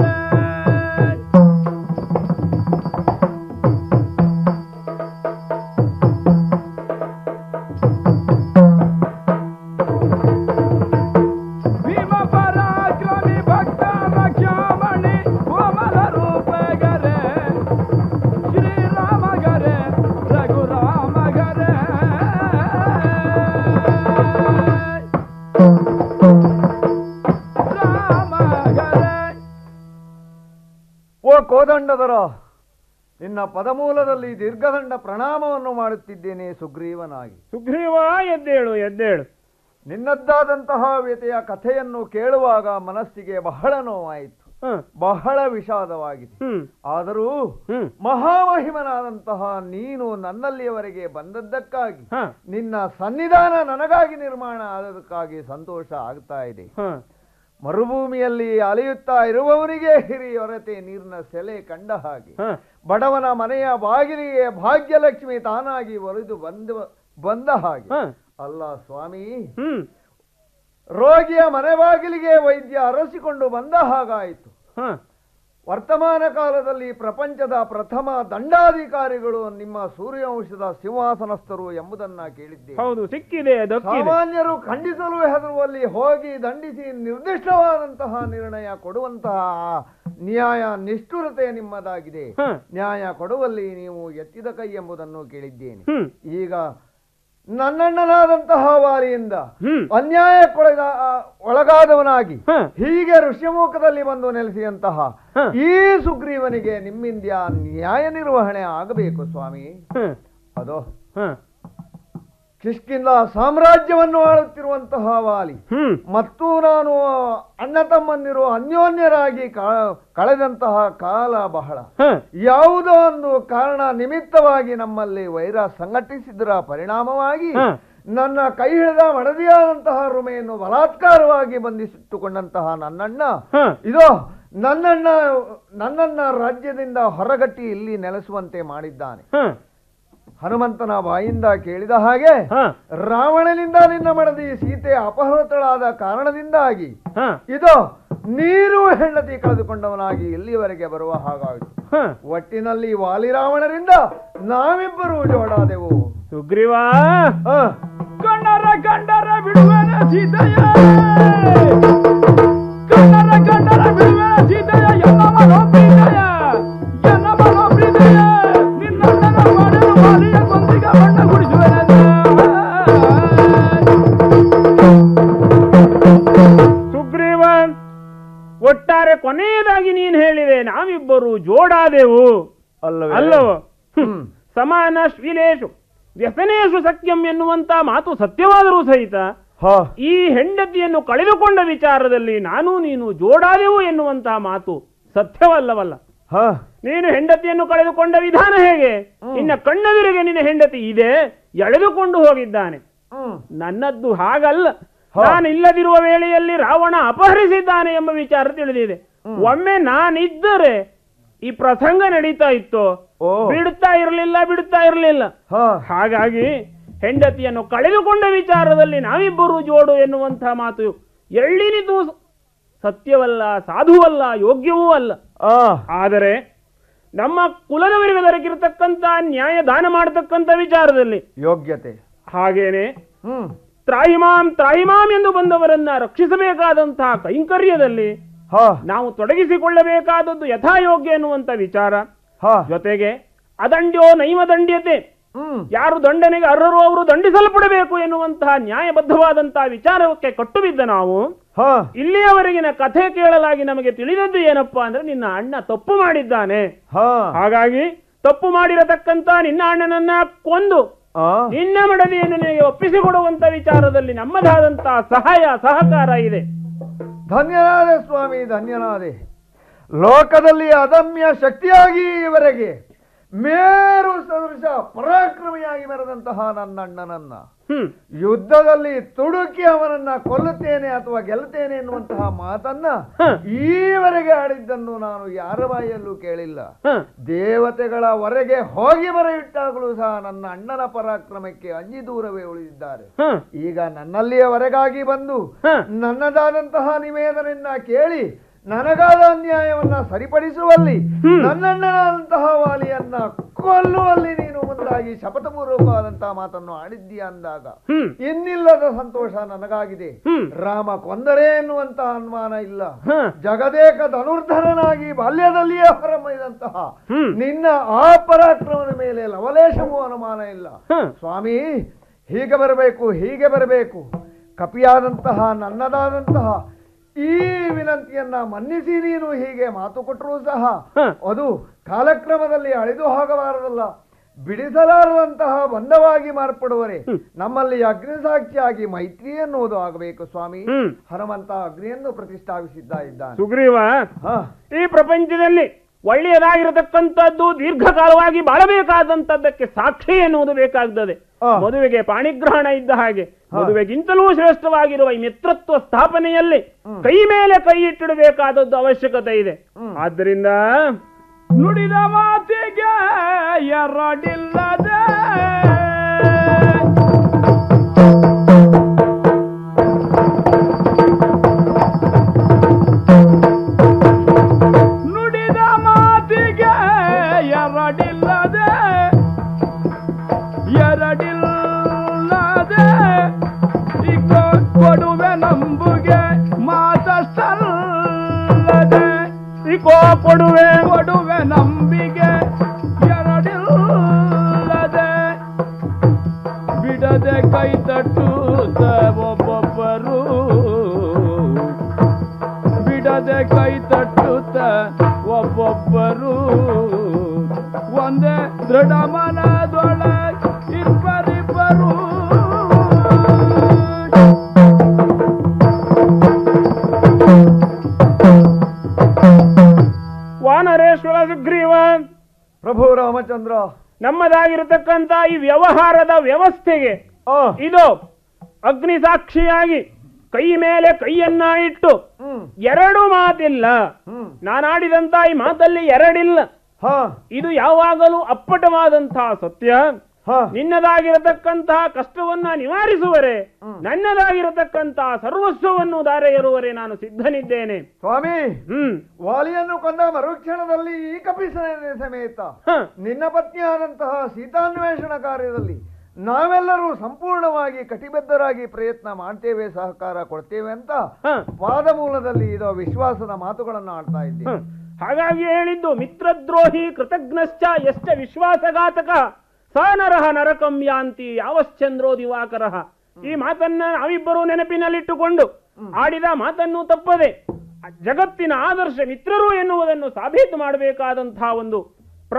ಭೀಮ ಪರಾಕ್ರಮಿ ಭಕ್ತ ರಕ್ಷಾಮಣಿ ಕೋಮಲ ರೂಪಗರೆ ಶ್ರೀರಾಮ ಗರೆ ರಘುರಾಮ ಗರೆ ರಾಮ ಗರೆ ಓ ಕೋದಂಡದರ ನಿನ್ನ ಪದಮೂಲದಲ್ಲಿ ದೀರ್ಘದಂಡ ಪ್ರಣಾಮವನ್ನು ಮಾಡುತ್ತಿದ್ದೇನೆ ಸುಗ್ರೀವನಾಗಿ ಸುಗ್ರೀವ ಎದ್ದೇಳು ಎದ್ದೇಳು ನಿನ್ನದ್ದಾದಂತಹ ವ್ಯತೆಯ ಕಥೆಯನ್ನು ಕೇಳುವಾಗ ಮನಸ್ಸಿಗೆ ಬಹಳ ನೋವಾಯಿತು ಬಹಳ ವಿಷಾದವಾಗಿದೆ ಆದರೂ ಮಹಾಮಹಿಮನಾದಂತಹ ನೀನು ನನ್ನಲ್ಲಿಯವರೆಗೆ ಬಂದದ್ದಕ್ಕಾಗಿ ನಿನ್ನ ಸನ್ನಿಧಾನ ನನಗಾಗಿ ನಿರ್ಮಾಣ ಆದದಕ್ಕಾಗಿ ಸಂತೋಷ ಆಗ್ತಾ ಇದೆ ಮರುಭೂಮಿಯಲ್ಲಿ ಅಲೆಯುತ್ತಾ ಇರುವವರಿಗೆ ಹಿರಿಯೊರತೆ ನೀರಿನ ಸೆಲೆ ಕಂಡ ಹಾಗೆ ಬಡವನ ಮನೆಯ ಬಾಗಿಲಿಗೆ ಭಾಗ್ಯಲಕ್ಷ್ಮಿ ತಾನಾಗಿ ಒಲಿದು ಬಂದ ಬಂದ ಹಾಗೆ ಅಲ್ಲ ಸ್ವಾಮಿ ರೋಗಿಯ ಮನೆ ಬಾಗಿಲಿಗೆ ವೈದ್ಯ ಅರಸಿಕೊಂಡು ಬಂದ ಹಾಗಾಯಿತು ವರ್ತಮಾನ ಕಾಲದಲ್ಲಿ ಪ್ರಪಂಚದ ಪ್ರಥಮ ದಂಡಾಧಿಕಾರಿಗಳು ನಿಮ್ಮ ಸೂರ್ಯವಂಶದ ಸಿಂಹಾಸನಸ್ಥರು ಎಂಬುದನ್ನ ಕೇಳಿದ್ದೆ ಹೌದು ಸಿಕ್ಕಿದೆ ದಕ್ಕಿದೆ ಸಾಮಾನ್ಯರು ಖಂಡಿಸಲು ಹೆದರುವಲ್ಲಿ ಹೋಗಿ ದಂಡಿಸಿ ನಿರ್ದಿಷ್ಟವಾದಂತಹ ನಿರ್ಣಯ ಕೊಡುವಂತಹ ನ್ಯಾಯ ನಿಷ್ಠುರತೆ ನಿಮ್ಮದಾಗಿದೆ ನ್ಯಾಯ ಕೊಡುವಲ್ಲಿ ನೀವು ಎತ್ತಿದ ಕೈ ಎಂಬುದನ್ನು ಕೇಳಿದ್ದೇನೆ ಈಗ ನನ್ನಣ್ಣನಾದಂತಹ ವಾಲಿಯಿಂದ ಅನ್ಯಾಯಕ್ಕೊಳಗ ಒಳಗಾದವನಾಗಿ ಹೀಗೆ ಋಷ್ಯಮುಖದಲ್ಲಿ ಬಂದು ನೆಲೆಸಿದಂತಹ ಈ ಸುಗ್ರೀವನಿಗೆ ನಿಮ್ಮಿಂದ ನ್ಯಾಯ ನಿರ್ವಹಣೆ ಆಗಬೇಕು ಸ್ವಾಮಿ ಅದೋ ಕಿಷ್ಕಿಂದ ಸಾಮ್ರಾಜ್ಯವನ್ನು ಆಳುತ್ತಿರುವಂತಹ ವಾಲಿ ಮತ್ತು ನಾನು ಅಣ್ಣ ತಮ್ಮಂದಿರು ಅನ್ಯೋನ್ಯರಾಗಿ ಕ- ಕಳೆದಂತಹ ಕಾಲ ಬಹಳ ಯಾವುದೋ ಒಂದು ಕಾರಣ ನಿಮಿತ್ತವಾಗಿ ನಮ್ಮಲ್ಲಿ ವೈರ ಸಂಘಟಿಸಿದರ ಪರಿಣಾಮವಾಗಿ ನನ್ನ ಕೈ ಹಿಡಿದ ಮಡದಿಯಾದಂತಹ ರುಮೆಯನ್ನು ಬಲಾತ್ಕಾರವಾಗಿ ಬಂಧಿಸಿಟ್ಟುಕೊಂಡಂತಹ ನನ್ನಣ್ಣ ಇದೋ ನನ್ನಣ್ಣ ನನ್ನನ್ನ ರಾಜ್ಯದಿಂದ ಹೊರಗಟ್ಟಿ ಇಲ್ಲಿ ನೆಲೆಸುವಂತೆ ಮಾಡಿದ್ದಾನೆ ಹನುಮಂತನ ಬಾಯಿಂದ ಕೇಳಿದ ಹಾಗೆ ರಾವಣನಿಂದ ನಿನ್ನ ಮಡದಿ ಸೀತೆ ಅಪಹೃತಳಾದ ಕಾರಣದಿಂದಾಗಿ ಇದು ನೀರು ಹೆಂಡತಿ ಕಳೆದುಕೊಂಡವನಾಗಿ ಇಲ್ಲಿವರೆಗೆ ಬರುವ ಹಾಗಾಯಿತು ಒಟ್ಟಿನಲ್ಲಿ ವಾಲಿರಾವಣರಿಂದ ನಾವಿಬ್ಬರು ಜೋಡಾದೆವು ಸುಗ್ರೀವ ಕಂಡರ ಕಂಡರ ಬಿಡುವನ ಸೀತೆಯ ಕಂಡರ ಕಂಡರ ಬಿಡುವನ ಸೀತೆಯ ಎಲ್ಲ ಮನೋಪ್ರೀತೆಯ ಎಲ್ಲ ಮನೋಪ್ರೀತೆಯ ನಿನ್ನಣ್ಣನ ಮಾಡಲು ಮಾಲಿಯ ಕೊಂದಿಗ ಬಣ್ಣ ಗುಡಿಸುವನದ ಸುಗ್ರೀವ ಒಟ್ಟಾರೆ ಕೊನೆಯದಾಗಿ ನೀನು ಹೇಳಿದೆ ನಾವಿಬ್ಬರು ಜೋಡಾದೆವು ಅಲ್ಲವೇ? ಅಲ್ಲವೋ ಹ್ಮ್. ಸಮಾನ ಶ್ರೀಲೇಶು ವ್ಯಸನೇಶು ಸತ್ಯಂ ಎನ್ನುವಂತ ಮಾತು ಸತ್ಯವಾದರೂ ಸಹಿತ ಈ ಹೆಂಡತಿಯನ್ನು ಕಳೆದುಕೊಂಡ ವಿಚಾರದಲ್ಲಿ ನಾನು ನೀನು ಜೋಡಾದೆವು ಎನ್ನುವಂತಹ ಮಾತು ಸತ್ಯವಲ್ಲವಲ್ಲ ನೀನು ಹೆಂಡತಿಯನ್ನು ಕಳೆದುಕೊಂಡ ವಿಧಾನ ಹೇಗೆ ನಿನ್ನ ಕಣ್ಣೆದುರಿಗೆ ನಿನ್ನ ಹೆಂಡತಿ ಇದೆ ಎಳೆದುಕೊಂಡು ಹೋಗಿದ್ದಾನೆ ನನ್ನದ್ದು ಹಾಗಲ್ಲ ನಾನು ಇಲ್ಲದಿರುವ ವೇಳೆಯಲ್ಲಿ ರಾವಣ ಅಪಹರಿಸಿದ್ದಾನೆ ಎಂಬ ವಿಚಾರ ತಿಳಿದಿದೆ ಒಮ್ಮೆ ನಾನಿದ್ದರೆ ಈ ಪ್ರಸಂಗ ನಡೀತಾ ಇತ್ತು ಬಿಡುತ್ತಾ ಇರಲಿಲ್ಲ ಬಿಡುತ್ತಾ ಇರಲಿಲ್ಲ ಹಾಗಾಗಿ ಹೆಂಡತಿಯನ್ನು ಕಳೆದುಕೊಂಡ ವಿಚಾರದಲ್ಲಿ ನಾವಿಬ್ಬರು ಜೋಡು ಎನ್ನುವಂತಹ ಮಾತು ಎಳ್ಳಿನಿದು ಸತ್ಯವಲ್ಲ ಸಾಧುವಲ್ಲ ಯೋಗ್ಯವೂ ಅಲ್ಲ ಆದರೆ ನಮ್ಮ ಕುಲದವರಿಗೆ ದೊರಕಿರತಕ್ಕಂತ ನ್ಯಾಯ ದಾನ ಮಾಡತಕ್ಕಂತ ವಿಚಾರದಲ್ಲಿ ಯೋಗ್ಯತೆ ಹಾಗೇನೆ ತ್ರಾಹಿಮಾಂ ತ್ರಾಹಿಮಾಂ ಎಂದು ಬಂದವರನ್ನ ರಕ್ಷಿಸಬೇಕಾದಂತಹ ಕೈಂಕರ್ಯದಲ್ಲಿ ನಾವು ತೊಡಗಿಸಿಕೊಳ್ಳಬೇಕಾದದ್ದು ಯಥಾಯೋಗ್ಯ ಎನ್ನುವಂತ ವಿಚಾರ ಜೊತೆಗೆ ಅದಂಡ್ಯೋ ನೈವ ದಂಡ್ಯತೆ ಯಾರು ದಂಡನೆಗೆ ಅರ್ಹರು ಅವರು ದಂಡಿಸಲ್ಪಡಬೇಕು ಎನ್ನುವಂತಹ ನ್ಯಾಯಬದ್ಧವಾದಂತಹ ವಿಚಾರಕ್ಕೆ ಕಟ್ಟು ಬಿದ್ದ ನಾವು ಇಲ್ಲಿಯವರೆಗಿನ ಕಥೆ ಕೇಳಲಾಗಿ ನಮಗೆ ತಿಳಿದದ್ದು ಏನಪ್ಪಾ ಅಂದ್ರೆ ನಿನ್ನ ಅಣ್ಣ ತಪ್ಪು ಮಾಡಿದ್ದಾನೆ ಹಾಗಾಗಿ ತಪ್ಪು ಮಾಡಿರತಕ್ಕಂತ ನಿನ್ನ ಅಣ್ಣನನ್ನ ಕೊಂದು ನಿನ್ನ ಮಡದಿಯನ್ನು ನಿನಗೆ ಒಪ್ಪಿಸಿಕೊಡುವಂತ ವಿಚಾರದಲ್ಲಿ ನಮ್ಮದಾದಂತಹ ಸಹಾಯ ಸಹಕಾರ ಇದೆ ಧನ್ಯನಾದೆ ಸ್ವಾಮಿ ಧನ್ಯನಾದೆ ಲೋಕದಲ್ಲಿ ಅದಮ್ಯ ಶಕ್ತಿಯಾಗಿ ಇವರೆಗೆ ಮೇರು ಸದೃಶ ಪರಾಕ್ರಮಿಯಾಗಿ ಮೆರೆದಂತಹ ನನ್ನಣ್ಣನನ್ನ ಯುದ್ಧದಲ್ಲಿ ತುಡುಕಿ ಅವನನ್ನ ಕೊಲ್ಲುತ್ತೇನೆ ಅಥವಾ ಗೆಲ್ಲುತ್ತೇನೆ ಎನ್ನುವಂತಹ ಮಾತನ್ನ ಈವರೆಗೆ ಆಡಿದ್ದನ್ನು ನಾನು ಯಾರ ಬಾಯಲ್ಲೂ ಕೇಳಿಲ್ಲ ದೇವತೆಗಳ ಹೊರಗೆ ಹೋಗಿ ಬರೆಯಿಟ್ಟಾಗಲೂ ಸಹ ನನ್ನ ಅಣ್ಣನ ಪರಾಕ್ರಮಕ್ಕೆ ಅಂಜಿ ದೂರವೇ ಉಳಿದಿದ್ದಾರೆ ಈಗ ನನ್ನಲ್ಲಿಯವರೆಗಾಗಿ ಬಂದು ನನ್ನದಾದಂತಹ ನಿವೇದನೆಯನ್ನ ಕೇಳಿ ನನಗಾದ ಅನ್ಯಾಯವನ್ನ ಸರಿಪಡಿಸುವಲ್ಲಿ ನನ್ನಣ್ಣನಾದಂತಹ ವಾಲಿಯನ್ನ ಕೊಲ್ಲುವಲ್ಲಿ ನೀನು ಮುಂದಾಗಿ ಶಪಥಪೂರ್ವಕವಾದಂತಹ ಮಾತನ್ನು ಆಡಿದ್ದೀಯ ಅಂದಾಗ ಇನ್ನಿಲ್ಲದ ಸಂತೋಷ ನನಗಾಗಿದೆ ರಾಮ ಕೊಂದರೆ ಎನ್ನುವಂತಹ ಅನುಮಾನ ಇಲ್ಲ ಜಗದೇಕ ಧನುರ್ಧರನಾಗಿ ಬಾಲ್ಯದಲ್ಲಿಯೇ ಹೊರಮೈದಂತಹ ನಿನ್ನ ಆ ಪರಾಕ್ರಮದ ಮೇಲೆ ಲವಲೇಶವೂ ಅನುಮಾನ ಇಲ್ಲ ಸ್ವಾಮಿ ಹೀಗೆ ಬರಬೇಕು ಹೀಗೆ ಬರಬೇಕು ಕಪಿಯಾದಂತಹ ನನ್ನದಾದಂತಹ ಈ ವಿನಂತಿಯನ್ನ ಮನ್ನಿಸಿ ನೀನು ಹೀಗೆ ಮಾತು ಕೊಟ್ಟರೂ ಸಹ ಅದು ಕಾಲಕ್ರಮದಲ್ಲಿ ಅಳಿದು ಹೋಗಬಾರದಲ್ಲ ಬಿಡಿಸಲಾರದಂತಹ ಬಂಧವಾಗಿ ಮಾರ್ಪಡುವರೆ ನಮ್ಮಲ್ಲಿ ಅಗ್ನಿ ಸಾಕ್ಷಿಯಾಗಿ ಮೈತ್ರಿ ಎನ್ನುವುದು ಆಗಬೇಕು ಸ್ವಾಮಿ ಹನುಮಂತ ಅಗ್ನಿಯನ್ನು ಪ್ರತಿಷ್ಠಾಪಿಸಿದ್ದ ಇದ್ದಾನೆ ಸುಗ್ರೀವ ಈ ಪ್ರಪಂಚದಲ್ಲಿ ಒಳ್ಳೆಯದಾಗಿರತಕ್ಕಂಥದ್ದು ದೀರ್ಘಕಾಲವಾಗಿ ಬಾಳಬೇಕಾದಂತದ್ದಕ್ಕೆ ಸಾಕ್ಷಿ ಎನ್ನುವುದು ಬೇಕಾಗ್ತದೆ ಮದುವೆಗೆ ಪಾಣಿಗ್ರಹಣ ಇದ್ದ ಹಾಗೆ ಮದುವೆಗಿಂತಲೂ ಶ್ರೇಷ್ಠವಾಗಿರುವ ಈ ಮಿತ್ರತ್ವ ಸ್ಥಾಪನೆಯಲ್ಲಿ ಕೈ ಮೇಲೆ ಕೈ ಇಟ್ಟಿಡಬೇಕಾದದ್ದು ಅವಶ್ಯಕತೆ ಇದೆ ಆದ್ದರಿಂದ ನುಡಿದ ಮಾತಿಗೆ ಎರಡಿಲ್ಲದೆ ನುಡಿದ ಮಾತಿಗೆ ಎರಡಿಲ್ಲದೆ ಎರಡಿಲ್ಲದೆ ಈಗ ಕೊಡುವೆ ನಂಬುಗೆ ಮಾತಷ್ಟಲ್ಲದೆ ಇಕೋ ಕೊಡುವೆ ಕೊಡುವೆ ನಂಬಿಗೆ ಎರಡಿಲ್ಲದೆ ಬಿಡದೆ ಕೈ ತಟ್ಟುತ್ತ ಒಬ್ಬೊಬ್ಬರು ಬಿಡದೆ ಕೈ ತಟ್ಟುತ್ತ ಒಬ್ಬೊಬ್ಬರು ಒಂದೇ ದೃಢ ಮನದೊಳೆ ಇಬ್ಬರಿಬ್ಬರು ವಾನರೇಶ್ವರ ಸುಗ್ರೀವ ಪ್ರಭು ರಾಮಚಂದ್ರ ನಮ್ಮದಾಗಿರತಕ್ಕಂತ ಈ ವ್ಯವಹಾರದ ವ್ಯವಸ್ಥೆಗೆ ಇದು ಅಗ್ನಿ ಸಾಕ್ಷಿಯಾಗಿ ಕೈ ಮೇಲೆ ಕೈಯನ್ನ ಇಟ್ಟು ಎರಡು ಮಾತಿಲ್ಲ ನಾನಾಡಿದಂತ ಈ ಮಾತಲ್ಲಿ ಎರಡಿಲ್ಲ ಇದು ಯಾವಾಗಲೂ ಅಪ್ಪಟವಾದಂತಹ ಸತ್ಯ ನಿನ್ನದಾಗಿರತಕ್ಕಂತಹ ಕಷ್ಟವನ್ನ ನಿವಾರಿಸುವರೆ ನನ್ನದಾಗಿರತಕ್ಕಂತಹ ಸರ್ವಸ್ವವನ್ನು ದಾರೆ ಎರುವರೆ ನಾನು ಸಿದ್ಧನಿದ್ದೇನೆ ಸ್ವಾಮಿ ಹ್ಮ್ ವಾಲಿಯನ್ನು ಕೊಂದ ಮರುಕ್ಷಣದಲ್ಲಿ ಈ ಕಪಿಸೇನೆ ಸಮೇತ ನಿನ್ನ ಪತ್ನಿಯಾದಂತಹ ಸೀತಾನ್ವೇಷಣ ಕಾರ್ಯದಲ್ಲಿ ನಾವೆಲ್ಲರೂ ಸಂಪೂರ್ಣವಾಗಿ ಕಟಿಬದ್ಧರಾಗಿ ಪ್ರಯತ್ನ ಮಾಡ್ತೇವೆ ಸಹಕಾರ ಕೊಡ್ತೇವೆ ಅಂತ ಪಾದಮೂಲದಲ್ಲಿ ಇದು ವಿಶ್ವಾಸದ ಮಾತುಗಳನ್ನು ಆಡ್ತಾ ಇದ್ದೇವೆ ಹಾಗಾಗಿ ಹೇಳಿದ್ದು ಮಿತ್ರದ್ರೋಹಿ ಕೃತಜ್ಞಶ್ಚ ಎಷ್ಟ ವಿಶ್ವಾಸಘಾತಕ ಸ ನರಹ ನರಕಂ ಯಾಂತಿ ಯಾವಶ್ಚಂದ್ರೋ ದಿವಾಕರಃ ಈ ಮಾತನ್ನ ನಾವಿಬ್ಬರೂ ನೆನಪಿನಲ್ಲಿಟ್ಟುಕೊಂಡು ಆಡಿದ ಮಾತನ್ನು ತಪ್ಪದೆ ಜಗತ್ತಿನ ಆದರ್ಶ ಮಿತ್ರರು ಎನ್ನುವುದನ್ನು ಸಾಬೀತು ಮಾಡಬೇಕಾದಂತಹ ಒಂದು